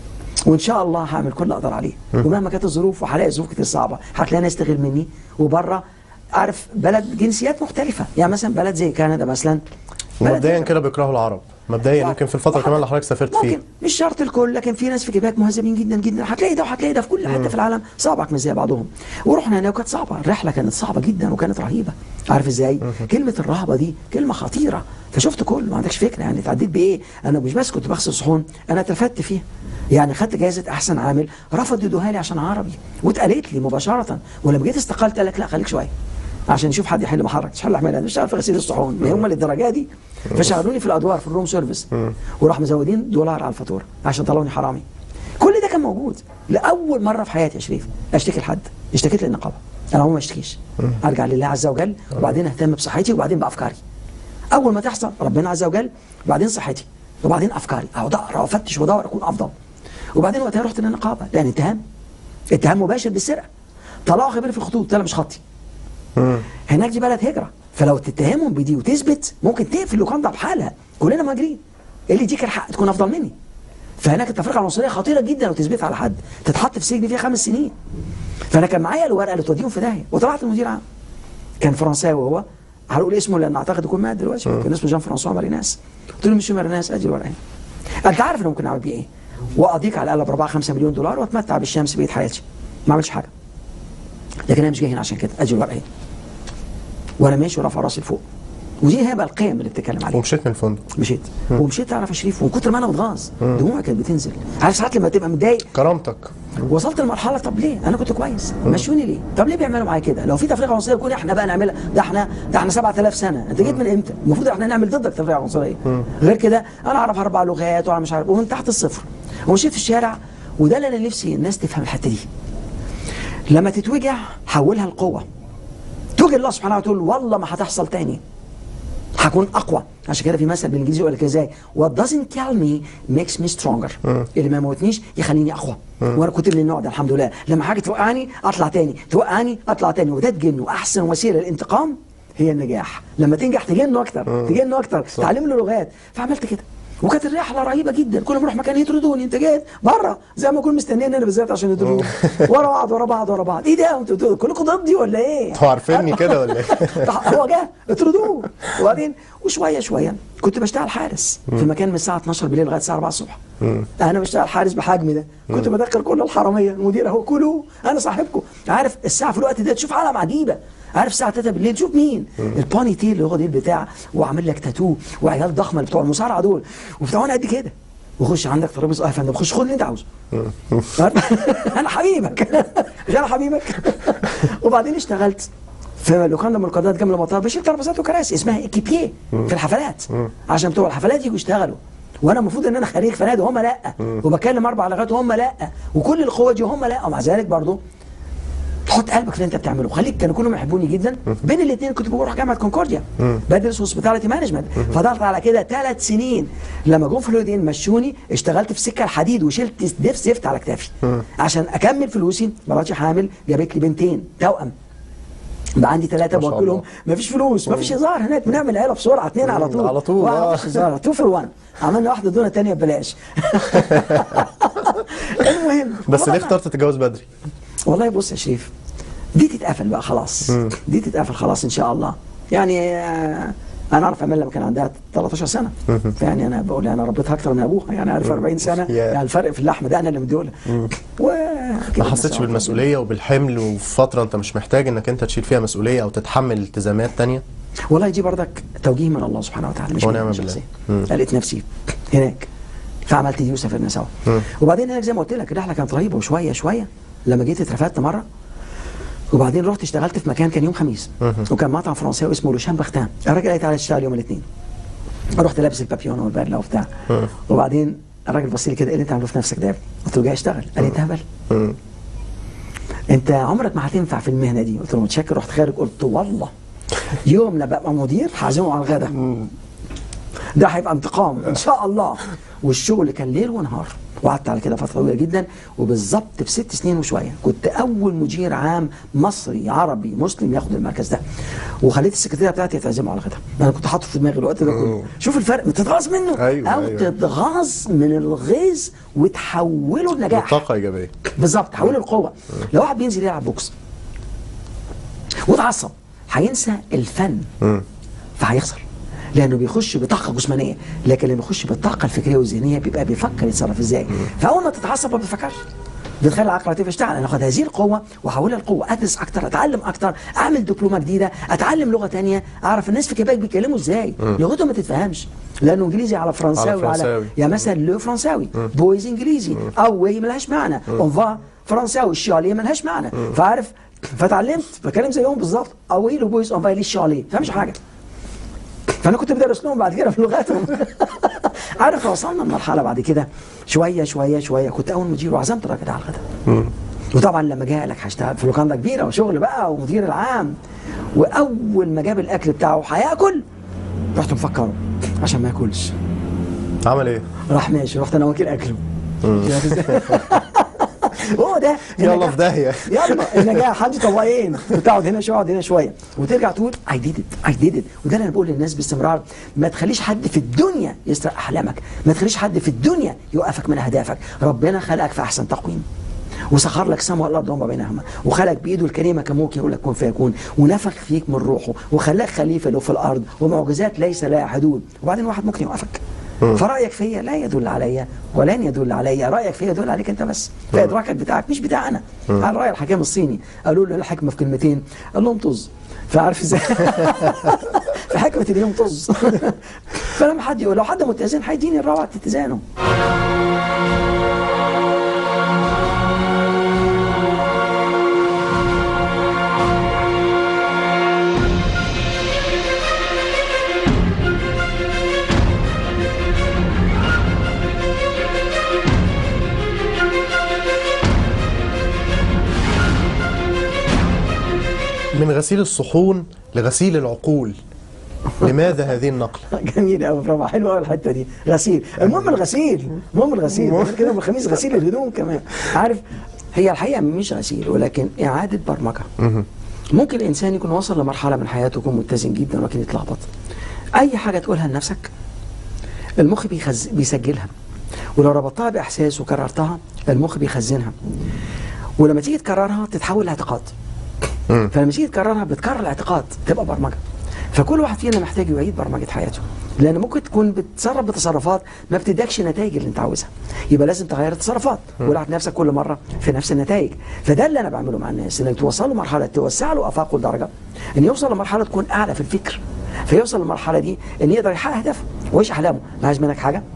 وان شاء الله هعمل كل اللي اقدر عليه ومهما كانت الظروف وهلاقي ظروف كتير صعبه هتلاقي ناس تغير مني وبره عارف بلد جنسيات مختلفه يعني مثلا بلد زي كندا مثلا بلد ومبدئيا كده بيكرهوا العرب مبدئيا يمكن في الفتره كمان اللي حضرتك سافرت ممكن فيها مش شرط الكل لكن في ناس في كيباك مهذبين جدا جدا هتلاقي ده وهتلاقي ده في كل حته في العالم صعبك مش زي بعضهم ورحنا هناك وكانت صعبه الرحله كانت صعبه جدا وكانت رهيبه عارف ازاي كلمه الرهبه دي كلمه خطيره فشفت كل ما عندكش فكره يعني اتعديت بايه انا مش بس كنت بغسل صحون انا اترفدت فيها يعني خدت جائزه احسن عامل رفضوا يدوها لي عشان عربي واتقالت لي مباشره ولما جيت استقلت قال لك لا خليك شويه عشان نشوف حد يحل محرك مش حل احمد مش عارف غسيل الصحون ما هم للدرجه دي فشغلوني في الادوار في الروم سيرفيس وراح مزودين دولار على الفاتوره عشان طلعوني حرامي كل ده كان موجود لاول مره في حياتي يا شريف اشتكي لحد اشتكيت للنقابه انا عمري ما اشتكيش ارجع لله عز وجل وبعدين اهتم بصحتي وبعدين بافكاري اول ما تحصل ربنا عز وجل وبعدين صحتي وبعدين افكاري اقعد اقرا وافتش وادور اكون افضل وبعدين وقتها رحت للنقابه لان اتهام اتهام مباشر بالسرقه طلعوا خبير في الخطوط طلع مش خطي هناك دي بلد هجره فلو تتهمهم بدي وتثبت ممكن تقفل اللوكاندا بحالها كلنا مهاجرين اللي يديك الحق تكون افضل مني فهناك التفرقه العنصريه خطيره جدا وتثبتها على حد تتحط في سجن فيها خمس سنين فانا كان معايا الورقه اللي توديهم في داهيه وطلعت المدير عام كان فرنساوي هو هنقول اسمه لان اعتقد يكون مات دلوقتي كان اسمه جان فرانسوا ماريناس قلت له مش ماريناس ادي الورقه اهي انت عارف انا ممكن اعمل بيه ايه واقضيك على الاقل ب 4 5 مليون دولار واتمتع بالشمس بقيه حياتي ما اعملش حاجه لكن انا مش جاي هنا عشان كده ادي الورقه اهي وانا ماشي ورافع راسي لفوق ودي هي بقى القيم اللي بتتكلم عليها ومشيت من الفندق مشيت ومشيت تعرف يا شريف ومن كتر ما انا متغاظ دموعي كانت بتنزل عارف ساعات لما تبقى متضايق كرامتك وصلت لمرحله طب ليه؟ انا كنت كويس مشوني ليه؟ طب ليه بيعملوا معايا كده؟ لو في تفرقه عنصريه يكون احنا بقى نعملها ده احنا ده احنا 7000 سنه انت جيت من امتى؟ المفروض احنا نعمل ضدك تفرقه عنصريه غير كده انا اعرف اربع لغات وانا مش عارف ومن تحت الصفر ومشيت في الشارع وده اللي انا نفسي الناس تفهم الحته دي لما تتوجع حولها لقوه توجه الله سبحانه وتعالى والله ما هتحصل تاني هكون اقوى عشان كده في مثل بالانجليزي يقول لك ازاي what doesn't kill me makes me stronger اللي ما يموتنيش يخليني اقوى وانا كنت من النوع ده الحمد لله لما حاجه توقعني اطلع تاني توقعني اطلع تاني وده تجن واحسن وسيله للانتقام هي النجاح لما تنجح تجنه اكتر تجنه اكتر تعلم له لغات فعملت كده وكانت الرحله رهيبه جدا كل ما اروح مكان يطردوني انت جيت بره زي ما اكون مستنيين انا بالذات عشان يطردوني ورا بعض ورا بعض ورا بعض ايه ده انتوا كلكم ضدي ولا ايه؟ انتوا عارفيني كده ولا ايه؟ هو جه اطردوه وبعدين وشويه شويه كنت بشتغل حارس في مكان من الساعه 12 بالليل لغايه الساعه 4 الصبح انا بشتغل حارس بحجمي ده كنت بدخل كل الحراميه المدير اهو كلوا انا صاحبكم عارف الساعه في الوقت ده تشوف عالم عجيبه عارف الساعه 3 بالليل تشوف مين الباني تيل اللي هو دي بتاع وعامل لك تاتو وعيال ضخمه اللي بتوع المصارعه دول وبتوع انا قد كده وخش عندك ترابيزه اه يا فندم خش خد اللي انت عاوزه انا حبيبك مش انا حبيبك وبعدين اشتغلت في لوكاندا من القادات جنب المطار بشيل ترابيزات وكراسي اسمها ايكيبيه في الحفلات عشان بتوع الحفلات يجوا يشتغلوا وانا المفروض ان انا خريج فنادق وهم لا وبكلم اربع لغات وهم لا وكل القوه دي وهم لا ومع ذلك برضه تحط قلبك في اللي انت بتعمله خليك كانوا كلهم يحبوني جدا بين الاثنين كنت بروح جامعه كونكورديا بدرس هوسبيتاليتي مانجمنت فضلت على كده ثلاث سنين لما جم في الهوليدين مشوني اشتغلت في سكه الحديد وشلت دف زفت على كتافي عشان اكمل فلوسي مراتي حامل جابت لي بنتين توأم بقى عندي ثلاثة ما شاء بوكلهم الله. مفيش فلوس مفيش هزار هناك بنعمل عيلة بسرعة اثنين على طول على طول، واحد آه. مفيش هزار تو فور وان عملنا واحدة دون الثانية ببلاش المهم بس ليه والله اخترت تتجوز بدري؟ والله بص يا شريف دي تتقفل بقى خلاص دي تتقفل خلاص ان شاء الله يعني آه، انا اعرف امال لما كان عندها 13 سنه يعني انا بقول انا ربيتها اكتر من ابوها يعني عارف 40 سنه يا. يعني الفرق في اللحم ده انا اللي مديهولها و ما حسيتش بالمسؤوليه وبالحمل وفي فتره انت مش محتاج انك انت تشيل فيها مسؤوليه او تتحمل التزامات تانية والله دي بردك توجيه من الله سبحانه وتعالى مش ونعم من بالله. شخصيا مم. لقيت نفسي هناك فعملت دي وسافرنا سوا وبعدين هناك زي ما قلت لك الرحله كانت رهيبه وشويه شويه لما جيت اترفدت مره وبعدين رحت اشتغلت في مكان كان يوم خميس وكان مطعم فرنساوي اسمه لوشان بختان الراجل قال لي تعالى تشتغل يوم الاثنين رحت لابس البابيون والبدله وبتاع وبعدين الراجل بص لي كده ايه اللي انت عامله في نفسك ده يا ابني؟ قلت له جاي اشتغل قال لي انت هبل انت عمرك ما هتنفع في المهنه دي قلت له متشكر رحت خارج قلت والله يوم لما ابقى مدير هعزمه على الغدا ده هيبقى انتقام ان شاء الله والشغل كان ليل ونهار وقعدت على كده فتره طويله جدا وبالظبط في ست سنين وشويه كنت اول مدير عام مصري عربي مسلم ياخد المركز ده وخليت السكرتيره بتاعتي تعزمه على غدا انا كنت حاطه في دماغي الوقت ده كله أوه. شوف الفرق بتتغاظ منه أيوة، او أيوة. تتغاظ من الغيظ وتحوله لنجاح بطاقه ايجابيه بالظبط تحوله لقوه لو واحد بينزل يلعب بوكس واتعصب هينسى الفن مم. فهيخسر لانه بيخش بطاقه جسمانيه لكن لما يخش بالطاقه الفكريه والذهنيه بيبقى بيفكر يتصرف ازاي فاول ما تتعصب ما بتفكرش بتخلي العقل يشتغل انا اخد هذه القوه واحولها لقوه ادرس اكتر اتعلم اكتر اعمل دبلومه جديده اتعلم لغه تانية اعرف الناس في كيباك بيتكلموا ازاي لغتهم ما تتفهمش لانه انجليزي على فرنساوي على فرنساوي. يعني مثلا لو فرنساوي بويز انجليزي او واي ملهاش معنى اونفا فرنساوي الشاليه ملهاش معنى فعارف فتعلمت بكلم زيهم بالظبط اوي لو بويز اونفا ليه الشاليه فاهمش حاجه فانا كنت بدرس لهم بعد كده في لغاتهم عارف وصلنا لمرحله بعد كده شويه شويه شويه كنت اول مدير وعزمت الراجل ده على الغداء وطبعا لما جاء لك هشتغل في لوكاندا كبيره وشغل بقى ومدير العام واول ما جاب الاكل بتاعه هياكل رحت مفكره عشان ما ياكلش عمل ايه؟ راح ماشي رحت انا واكل اكله شايف إزاي؟ هو ده يلا النجاح. في داهية. يلا النجاح عندي طبقين وتقعد هنا شويه اقعد هنا شويه وترجع تقول اي ديد ات اي ديد ات وده اللي انا بقول للناس باستمرار ما تخليش حد في الدنيا يسرق احلامك ما تخليش حد في الدنيا يوقفك من اهدافك ربنا خلقك في احسن تقويم وسخر لك السماء والارض وما بينهما وخلق بايده الكريمه كموك يقول لك كن فيكون ونفخ فيك من روحه وخلاك خليفه له في الارض ومعجزات ليس لها حدود وبعدين واحد ممكن يوقفك فرايك فيا لا يدل عليا ولن يدل عليا رايك فيا يدل عليك انت بس فادراكك بتاعك مش بتاع انا على راي الحكام الصيني قالوا له الحكمه في كلمتين قال لهم طز فعارف ازاي في حكمه اليوم طز فلما حد يقول لو حد متزن هيديني الروعه اتزانه من غسيل الصحون لغسيل العقول لماذا هذه النقلة؟ جميل قوي برافو حلوه قوي الحته دي غسيل المهم الغسيل المهم الغسيل غير كده يوم الخميس غسيل الهدوم كمان عارف هي الحقيقه مش غسيل ولكن اعاده برمجه ممكن الانسان يكون وصل لمرحله من حياته يكون متزن جدا ولكن يتلخبط اي حاجه تقولها لنفسك المخ بيخز... بيسجلها ولو ربطتها باحساس وكررتها المخ بيخزنها ولما تيجي تكررها تتحول لاعتقاد فلما تيجي تكررها بتكرر الاعتقاد تبقى برمجه فكل واحد فينا محتاج يعيد برمجه حياته لان ممكن تكون بتتصرف بتصرفات ما بتدكش النتائج اللي انت عاوزها يبقى لازم تغير التصرفات ولعت نفسك كل مره في نفس النتائج فده اللي انا بعمله مع الناس انك توصل له مرحله توسع له افاقه لدرجه ان يوصل لمرحله تكون اعلى في الفكر فيوصل للمرحله دي ان يقدر يحقق اهدافه ويعيش احلامه ما عايز منك حاجه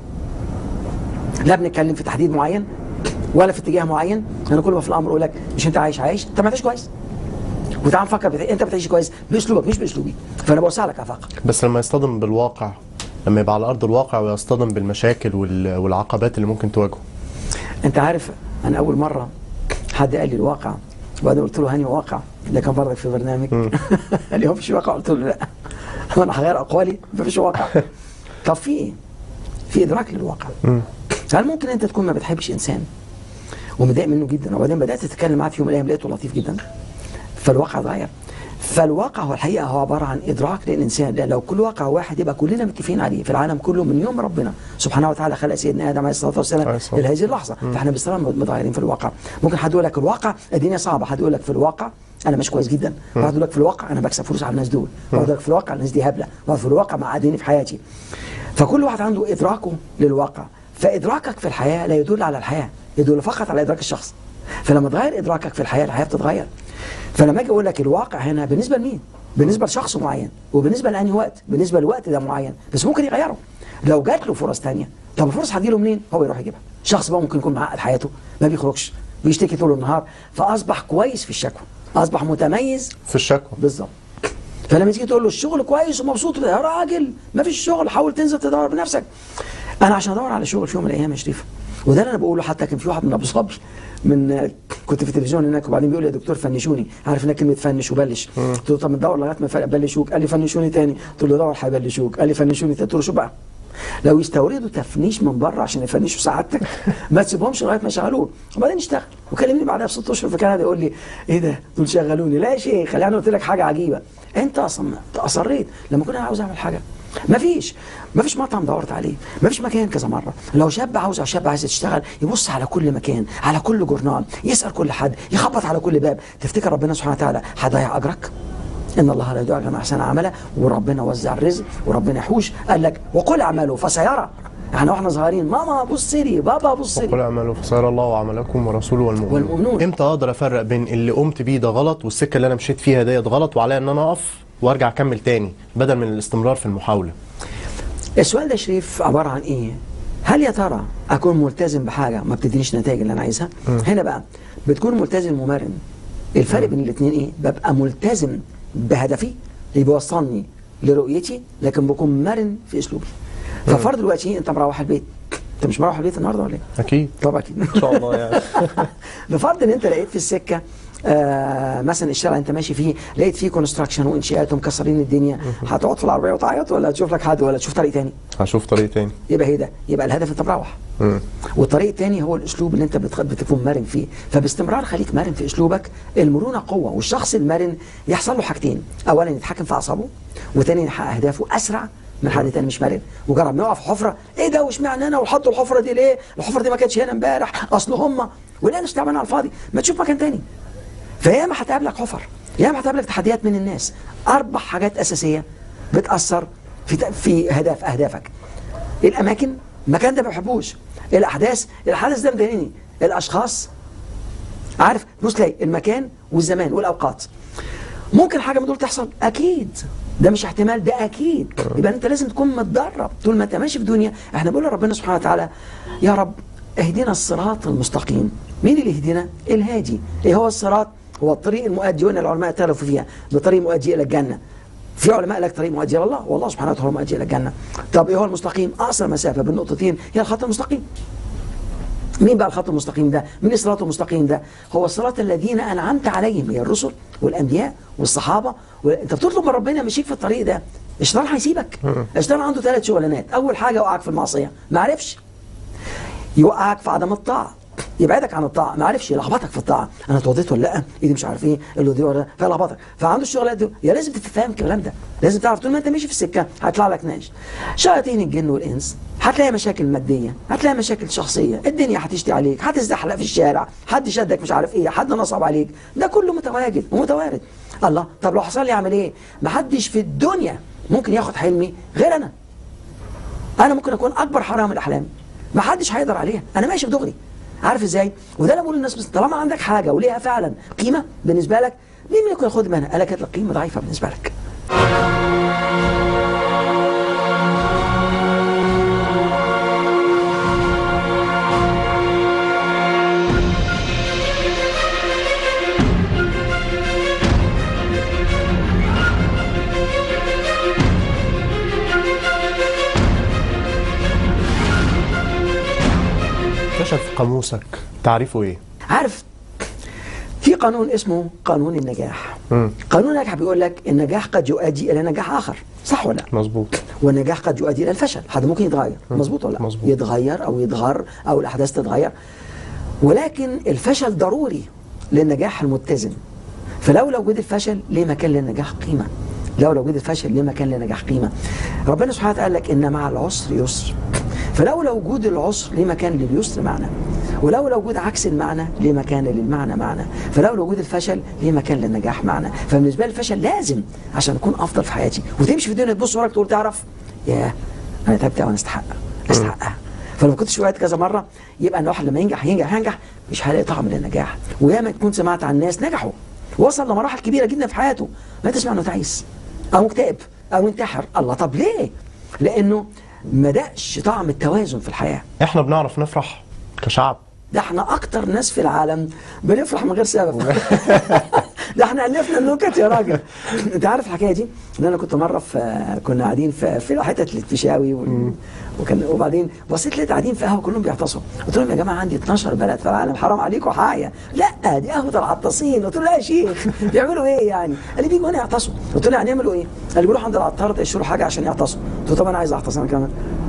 لا بنتكلم في تحديد معين ولا في اتجاه معين انا كل ما في الامر اقول لك مش انت عايش عايش انت ما تعيش كويس وتعال نفكر بتا... انت بتعيش كويس باسلوبك مش باسلوبي فانا بوسع لك افاقك بس لما يصطدم بالواقع لما يبقى على أرض الواقع ويصطدم بالمشاكل وال- والعقبات اللي ممكن تواجهه انت عارف انا اول مره حد قال لي الواقع وبعدين قلت له هاني واقع ده كان برضك في برنامج قال لي هو مفيش واقع قلت له لا انا هغير اقوالي مفيش واقع طب في ايه؟ في ادراك للواقع هل ممكن انت تكون ما بتحبش انسان ومتضايق منه جدا وبعدين بدات تتكلم معاه في يوم من الايام لقيته لطيف جدا فالواقع اتغير فالواقع هو الحقيقه هو عباره عن ادراك للانسان لان لو كل واقع واحد يبقى كلنا متفقين عليه في العالم كله من يوم ربنا سبحانه وتعالى خلق سيدنا ادم عليه الصلاه والسلام عليه الصلاة لهذه اللحظه فاحنا باستمرار متغيرين في الواقع ممكن حد يقول لك الواقع الدنيا صعبه حد يقول لك في الواقع انا مش كويس جدا واحد يقول لك في الواقع انا بكسب فلوس على الناس دول واحد يقول لك في الواقع الناس دي هبله واحد في الواقع معاديني في حياتي فكل واحد عنده ادراكه للواقع فادراكك في الحياه لا يدل على الحياه يدل فقط على ادراك الشخص فلما تغير ادراكك في الحياه الحياه بتتغير فلما اجي اقول لك الواقع هنا بالنسبه لمين بالنسبه لشخص معين وبالنسبه لانهي وقت بالنسبه للوقت ده معين بس ممكن يغيره لو جات له فرص تانية طب الفرص هتجيله منين هو يروح يجيبها شخص بقى ممكن يكون معقد حياته ما بيخرجش بيشتكي طول النهار فاصبح كويس في الشكوى اصبح متميز في الشكوى بالظبط فلما تيجي تقول له الشغل كويس ومبسوط يا راجل ما فيش شغل حاول تنزل تدور بنفسك انا عشان ادور على شغل في يوم من الايام يا شريف وده اللي انا بقوله حتى كان في واحد من ابو صبري من كنت في التلفزيون هناك وبعدين بيقول لي يا دكتور فنشوني عارف انك كلمه فنش وبلش قلت له طب ندور لغايه ما يبلشوك قال لي فنشوني تاني قلت له دور هيبلشوك قال لي فنشوني تاني قلت له شو بقى لو يستوردوا تفنيش من بره عشان يفنشوا سعادتك ما تسيبهمش لغايه ما يشغلوك وبعدين اشتغل وكلمني بعدها بست اشهر في كندا يقول لي ايه ده دول شغلوني لا يا شيخ خليني قلت لك حاجه عجيبه انت اصلا اصريت لما كنت عاوز اعمل حاجه ما فيش ما فيش مطعم دورت عليه ما فيش مكان كذا مره لو شاب عاوز او شاب عايز تشتغل يبص على كل مكان على كل جورنال يسال كل حد يخبط على كل باب تفتكر ربنا سبحانه وتعالى هيضيع اجرك ان الله لا يضيع اجر من احسن عملا وربنا وزع الرزق وربنا يحوش قال لك وقل اعملوا فسيرى احنا واحنا صغيرين ماما بص لي بابا بص وقل لي اعملوا فسيرى الله عملكم ورسوله والمؤمنون والمؤمنون. امتى اقدر افرق بين اللي قمت بيه ده غلط والسكه اللي انا مشيت فيها ديت غلط وعليا ان انا اقف وارجع اكمل تاني بدل من الاستمرار في المحاوله السؤال ده شريف عباره عن ايه هل يا ترى اكون ملتزم بحاجه ما بتدينيش النتائج اللي انا عايزها هنا بقى بتكون ملتزم ومرن الفرق بين الاثنين ايه ببقى ملتزم بهدفي اللي بيوصلني لرؤيتي لكن بكون مرن في اسلوبي ففرض دلوقتي انت مروح البيت انت مش مروح البيت النهارده ولا ايه اكيد طبعا اكيد ان شاء الله يعني بفرض ان انت لقيت في السكه آه مثلا الشارع انت ماشي فيه لقيت فيه كونستراكشن وانشاءات ومكسرين الدنيا هتقعد في العربيه وتعيط ولا تشوف لك حد ولا تشوف طريق تاني هشوف طريق تاني يبقى هي ده يبقى الهدف انت مروح مم. والطريق التاني هو الاسلوب اللي انت بتخ- بتكون مرن فيه فباستمرار خليك مرن في اسلوبك المرونه قوه والشخص المرن يحصل له حاجتين اولا يتحكم في اعصابه وثانيا يحقق اهدافه اسرع من حد تاني مش مرن مجرد ما يقع في حفره ايه ده واشمعنى انا وحطوا الحفره دي ليه الحفره دي ما كانتش هنا امبارح اصل هم ولا مش تعبان على الفاضي ما تشوف مكان تاني فياما هتقابلك حفر ياما هتقابلك تحديات من الناس اربع حاجات اساسيه بتاثر في ت- في اهداف اهدافك الاماكن المكان ده ما بحبوش الاحداث الحدث ده مضايقني الاشخاص عارف بص تلاقي المكان والزمان والاوقات ممكن حاجه من دول تحصل اكيد ده مش احتمال ده اكيد يبقى انت لازم تكون متدرب طول ما انت ماشي في الدنيا احنا بنقول لربنا سبحانه وتعالى يا رب اهدنا الصراط المستقيم مين اللي يهدينا الهادي ايه هو الصراط هو الطريق المؤدي وان العلماء اختلفوا فيها بطريق مؤدي الى الجنه في علماء لك طريق مؤدي الى الله والله سبحانه وتعالى هو المؤدي الى الجنه طب ايه هو المستقيم اقصر مسافه بين نقطتين هي الخط المستقيم مين بقى الخط المستقيم ده؟ مين الصراط المستقيم ده؟ هو الصراط الذين انعمت عليهم هي الرسل والانبياء والصحابه و... انت بتطلب من ربنا يمشيك في الطريق ده الشيطان هيسيبك الشيطان عنده ثلاث شغلانات اول حاجه يوقعك في المعصيه ما عرفش يوقعك في عدم الطاعه يبعدك عن الطاعه ما عرفش يلخبطك في الطاعه انا اتوضيت ولا لا ايدي مش عارف ايه اللي دي ولا فيلخبطك فعنده الشغلات دي يا لازم تتفهم الكلام ده لازم تعرف طول ما انت ماشي في السكه هيطلع لك ناس شياطين الجن والانس هتلاقي مشاكل ماديه هتلاقي مشاكل شخصيه الدنيا هتشتي عليك هتزحلق في الشارع حد شدك مش عارف ايه حد نصب عليك ده كله متواجد ومتوارد الله طب لو حصل لي اعمل ايه ما حدش في الدنيا ممكن ياخد حلمي غير انا انا ممكن اكون اكبر حرام من الاحلام ما حدش هيقدر عليها انا ماشي في دغري عارف ازاي وده اللي بقول للناس بس طالما عندك حاجه وليها فعلا قيمه بالنسبه لك مين ممكن ياخد منها قال لك القيمه ضعيفه بالنسبه لك فشل في قاموسك تعريفه ايه؟ عارف في قانون اسمه قانون النجاح مم. قانون النجاح بيقول لك النجاح قد يؤدي الى نجاح اخر صح ولا لا مظبوط والنجاح قد يؤدي الى الفشل حد ممكن يتغير مظبوط ولا لا مظبوط. يتغير او يتغر او الاحداث تتغير ولكن الفشل ضروري للنجاح المتزن فلولا وجود الفشل ليه مكان للنجاح قيمه لولا وجود الفشل ليه مكان للنجاح قيمه ربنا سبحانه وتعالى قال لك ان مع العسر يسر فلولا وجود العسر ليه مكان لليسر معنى ولولا وجود عكس المعنى ليه مكان للمعنى معنى فلولا وجود الفشل ليه مكان للنجاح معنى فبالنسبه لي الفشل لازم عشان اكون افضل في حياتي وتمشي في الدنيا تبص وراك تقول تعرف ياه انا تعبت وانا استحق استحقها فلو كنتش وقعت كذا مره يبقى الواحد لما ينجح ينجح ينجح مش هيلاقي طعم للنجاح وياما تكون سمعت عن ناس نجحوا وصل لمراحل كبيره جدا في حياته ما تسمع انه تعيس او مكتئب او انتحر الله طب ليه؟ لانه ما دقش طعم التوازن في الحياه احنا بنعرف نفرح كشعب ده احنا اكتر ناس في العالم بنفرح من غير سبب ده احنا الفنا النكت يا راجل انت عارف الحكايه دي ان انا كنت مره في كنا قاعدين في في حته الفيشاوي و... وكان وبعدين بصيت لقيت قاعدين في قهوه كلهم بيعتصوا قلت لهم يا جماعه عندي 12 بلد في العالم حرام عليكم حاجه لا دي قهوه العطاسين قلت له لا يا شيخ بيعملوا ايه يعني قال لي بيجوا هنا يعتصوا قلت له يعني يعملوا ايه قال لي بيروحوا عند العطار يشتروا حاجه عشان يعتصوا قلت له طب انا عايز اعطس انا كمان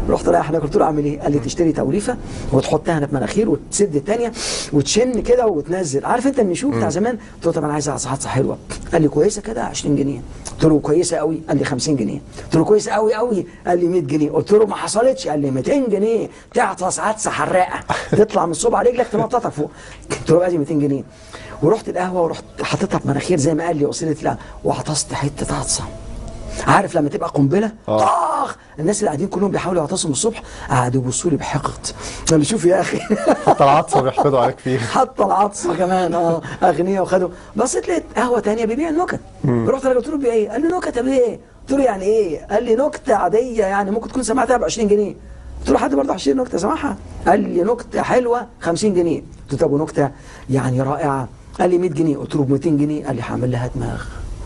رحت رايح هناك قلت له اعمل ايه؟ قال لي تشتري توليفه وتحطها هنا في مناخير وتسد الثانيه وتشن كده وتنزل عارف انت النشوء بتاع زمان قلت له طب انا عايز عصا حلوه قال لي كويسه كده 20 جنيه قلت له كويسه قوي قال لي 50 جنيه قلت له كويسه قوي قوي قال لي 100 جنيه قلت له ما حصلتش قال لي 200 جنيه تعطس عدسه حراقه تطلع من صبع رجلك تنططك فوق قلت له ادي 200 جنيه ورحت القهوه ورحت حطيتها في مناخير زي ما قال لي وصلت لها وعطست حته عطسه عارف لما تبقى قنبله آه. طخ الناس اللي قاعدين كلهم بيحاولوا يعتصموا الصبح قعدوا يبصوا لي بحقد قال لي شوف يا اخي حتى العطسه بيحقدوا عليك فيها حتى العطسه كمان اه اغنياء وخدوا بصيت لقيت قهوه تانية بيبيع النكت رحت له قلت له بيبيع ايه؟ قال لي نكت يا بيه قلت له يعني ايه؟ قال لي نكته عاديه يعني ممكن تكون سمعتها ب 20 جنيه قلت له حد برضه هيشتري نكته سمعها؟ قال لي نكته حلوه 50 جنيه قلت له طب ونكته يعني رائعه قال لي 100 جنيه قلت له ب 200 جنيه قال لي هعمل لها دماغ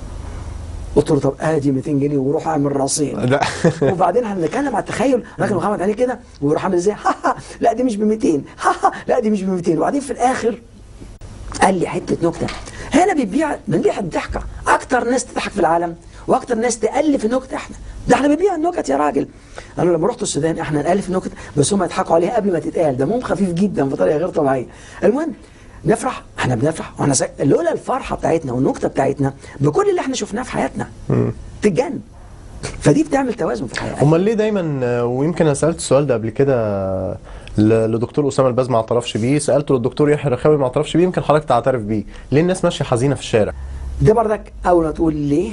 قلت له طب ادي 200 جنيه وروح اعمل رصيد لا وبعدين هنتكلم على التخيل راجل مغمض عليه كده ويروح عامل ازاي لا دي مش ب 200 لا دي مش ب 200 وبعدين في الاخر قال لي حته نكته هنا بيبيع بنبيع الضحكه اكتر ناس تضحك في العالم واكتر ناس تالف النكته احنا ده احنا بنبيع النكت يا راجل انا لما رحت السودان احنا نالف النكت بس هم يضحكوا عليها قبل ما تتقال دمهم خفيف جدا بطريقه غير طبيعيه المهم نفرح احنا بنفرح واحنا سا... لولا الفرحه بتاعتنا والنكته بتاعتنا بكل اللي احنا شفناه في حياتنا تتجن فدي بتعمل توازن في الحياه امال ليه دايما آه، ويمكن انا سالت السؤال ده قبل كده ل- لدكتور اسامه الباز ما اعترفش بيه سالته للدكتور يحيى الرخاوي ما اعترفش بيه يمكن حضرتك تعترف بيه ليه الناس ماشيه حزينه في الشارع ده بردك اول ما تقول ليه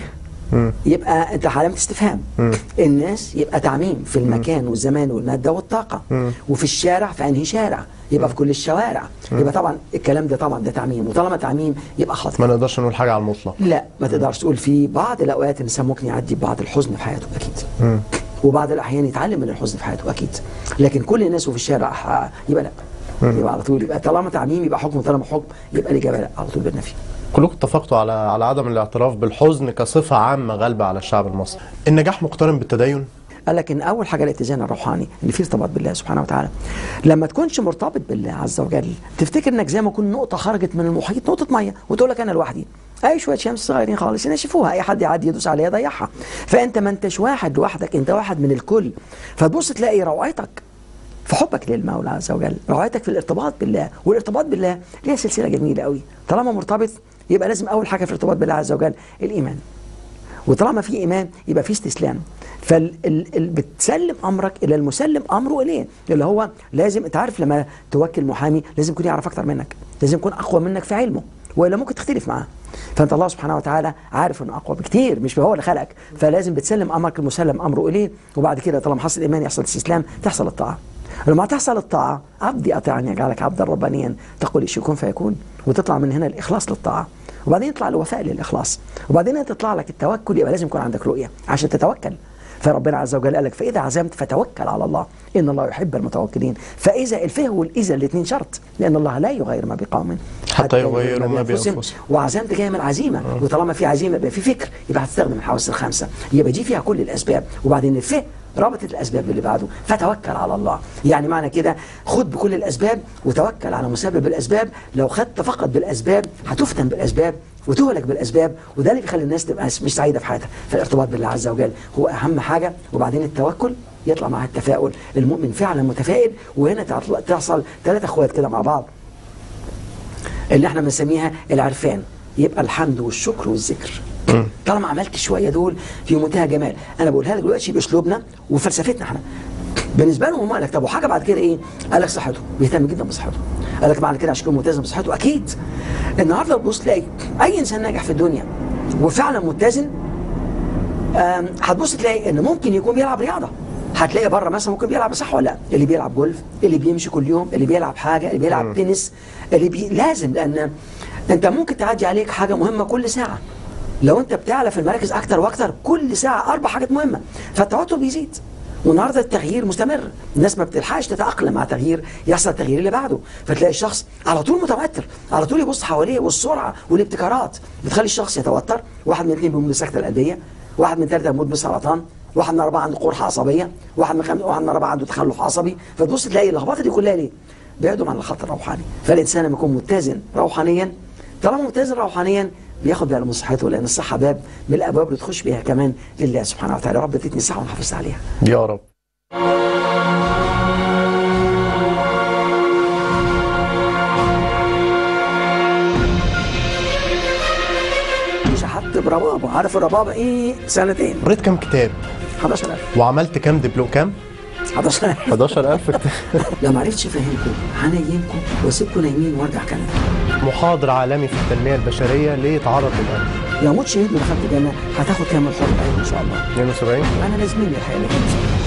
يبقى انت علامه استفهام الناس يبقى تعميم في المكان والزمان والماده والطاقه وفي الشارع في انهي شارع يبقى في كل الشوارع يبقى طبعا الكلام ده طبعا ده تعميم وطالما تعميم يبقى خطأ ما نقدرش نقول حاجه على المطلق لا ما تقدرش تقول في بعض الاوقات الانسان ممكن يعدي ببعض الحزن في حياته اكيد وبعض الاحيان يتعلم من الحزن في حياته اكيد لكن كل الناس وفي الشارع ح- يبقى لا يبقى على طول يبقى طالما تعميم يبقى حكم طالما حكم يبقى الاجابه لا على طول بالنفي كلكم اتفقتوا على على عدم الاعتراف بالحزن كصفه عامه غالبه على الشعب المصري النجاح مقترن بالتدين قال لك ان اول حاجه الاتزان الروحاني ان في ارتباط بالله سبحانه وتعالى لما تكونش مرتبط بالله عز وجل تفتكر انك زي ما تكون نقطه خرجت من المحيط نقطه ميه وتقول لك انا لوحدي اي شويه شمس صغيرين خالص ينشفوها اي حد يعدي يدوس عليها يضيعها فانت ما انتش واحد لوحدك انت واحد من الكل فتبص تلاقي روعتك في حبك للمولى عز وجل روعتك في الارتباط بالله والارتباط بالله ليها سلسله جميله قوي طالما مرتبط يبقى لازم اول حاجه في الارتباط بالله عز وجل الايمان وطالما في ايمان يبقى في استسلام فبتسلم امرك الى المسلم امره اليه اللي هو لازم انت عارف لما توكل محامي لازم يكون يعرف اكتر منك لازم يكون اقوى منك في علمه والا ممكن تختلف معاه فانت الله سبحانه وتعالى عارف انه اقوى بكتير مش هو اللي خلقك فلازم بتسلم امرك المسلم امره اليه وبعد كده طالما حصل ايمان يحصل استسلام تحصل الطاعه لما تحصل الطاعه عبدي اطيعني يجعلك عبدا ربانيا تقول ايش يكون فيكون وتطلع من هنا الاخلاص للطاعه وبعدين يطلع الوفاء للاخلاص وبعدين تطلع لك التوكل يبقى لازم يكون عندك رؤيه عشان تتوكل فربنا عز وجل قال لك فاذا عزمت فتوكل على الله ان الله يحب المتوكلين فاذا الفه والاذا الاثنين شرط لان الله لا يغير ما بقوم حتى يغيروا ما بأنفسهم. بأنفسهم. وعزمت جايه من العزيمه وطالما في عزيمه يبقى في فكر يبقى هتستخدم الحواس الخمسه يبقى دي فيها كل الاسباب وبعدين الفه رابطة الأسباب اللي بعده فتوكل على الله يعني معنى كده خد بكل الأسباب وتوكل على مسبب الأسباب لو خدت فقط بالأسباب هتفتن بالأسباب وتهلك بالأسباب وده اللي بيخلي الناس تبقى مش سعيدة في حياتها فالارتباط بالله عز وجل هو أهم حاجة وبعدين التوكل يطلع معاه التفاؤل المؤمن فعلا متفائل وهنا تعطل- تحصل ثلاثة اخوات كده مع بعض اللي احنا بنسميها العرفان يبقى الحمد والشكر والذكر طالما عملت شويه دول في منتهى جمال انا بقولها لك دلوقتي باسلوبنا وفلسفتنا احنا بالنسبه لهم هم قال لك طب وحاجه بعد كده ايه؟ قال لك صحته بيهتم جدا بصحته قال لك معنى كده عشان يكون ملتزم بصحته اكيد النهارده تبص تلاقي اي انسان ناجح في الدنيا وفعلا متزن آم، هتبص تلاقي ان ممكن يكون بيلعب رياضه هتلاقي بره مثلا ممكن بيلعب صح ولا لا اللي بيلعب جولف اللي بيمشي كل يوم اللي بيلعب حاجه اللي بيلعب تنس اللي بي... لازم لان انت ممكن تعدي عليك حاجه مهمه كل ساعه لو انت بتعلى في المراكز اكتر واكتر كل ساعه اربع حاجات مهمه فالتوتر بيزيد والنهارده التغيير مستمر الناس ما بتلحقش تتاقلم مع تغيير يحصل التغيير اللي بعده فتلاقي الشخص على طول متوتر على طول يبص حواليه والسرعه والابتكارات بتخلي الشخص يتوتر واحد من اثنين بيموت بالسكته القلبيه واحد من ثلاثه يموت بسرطان واحد من اربعه عنده قرحه عصبيه واحد من خمسه واحد من اربعه عنده تخلف عصبي فتبص تلاقي اللخبطه دي كلها ليه؟ بعدهم عن الخط الروحاني فالانسان لما يكون متزن روحانيا طالما متزن روحانيا بياخد باله من صحته لان الصحه باب من الابواب اللي تخش بيها كمان لله سبحانه وتعالى رب تديني صحه ونحافظ عليها يا رب اكتب ربابه عارف الربابه ايه سنتين قريت كام كتاب 11000 وعملت كام دبلوم كام 11000 11000 كتاب لو ما عرفتش افهمكم هنيمكم واسيبكم نايمين وارجع كندا محاضر عالمي في التنميه البشريه ليه تعرض للقلب لو موت شهيد ودخلت الجنه هتاخد كام الحر الايوه ان شاء الله 72 انا لازمني الحقيقه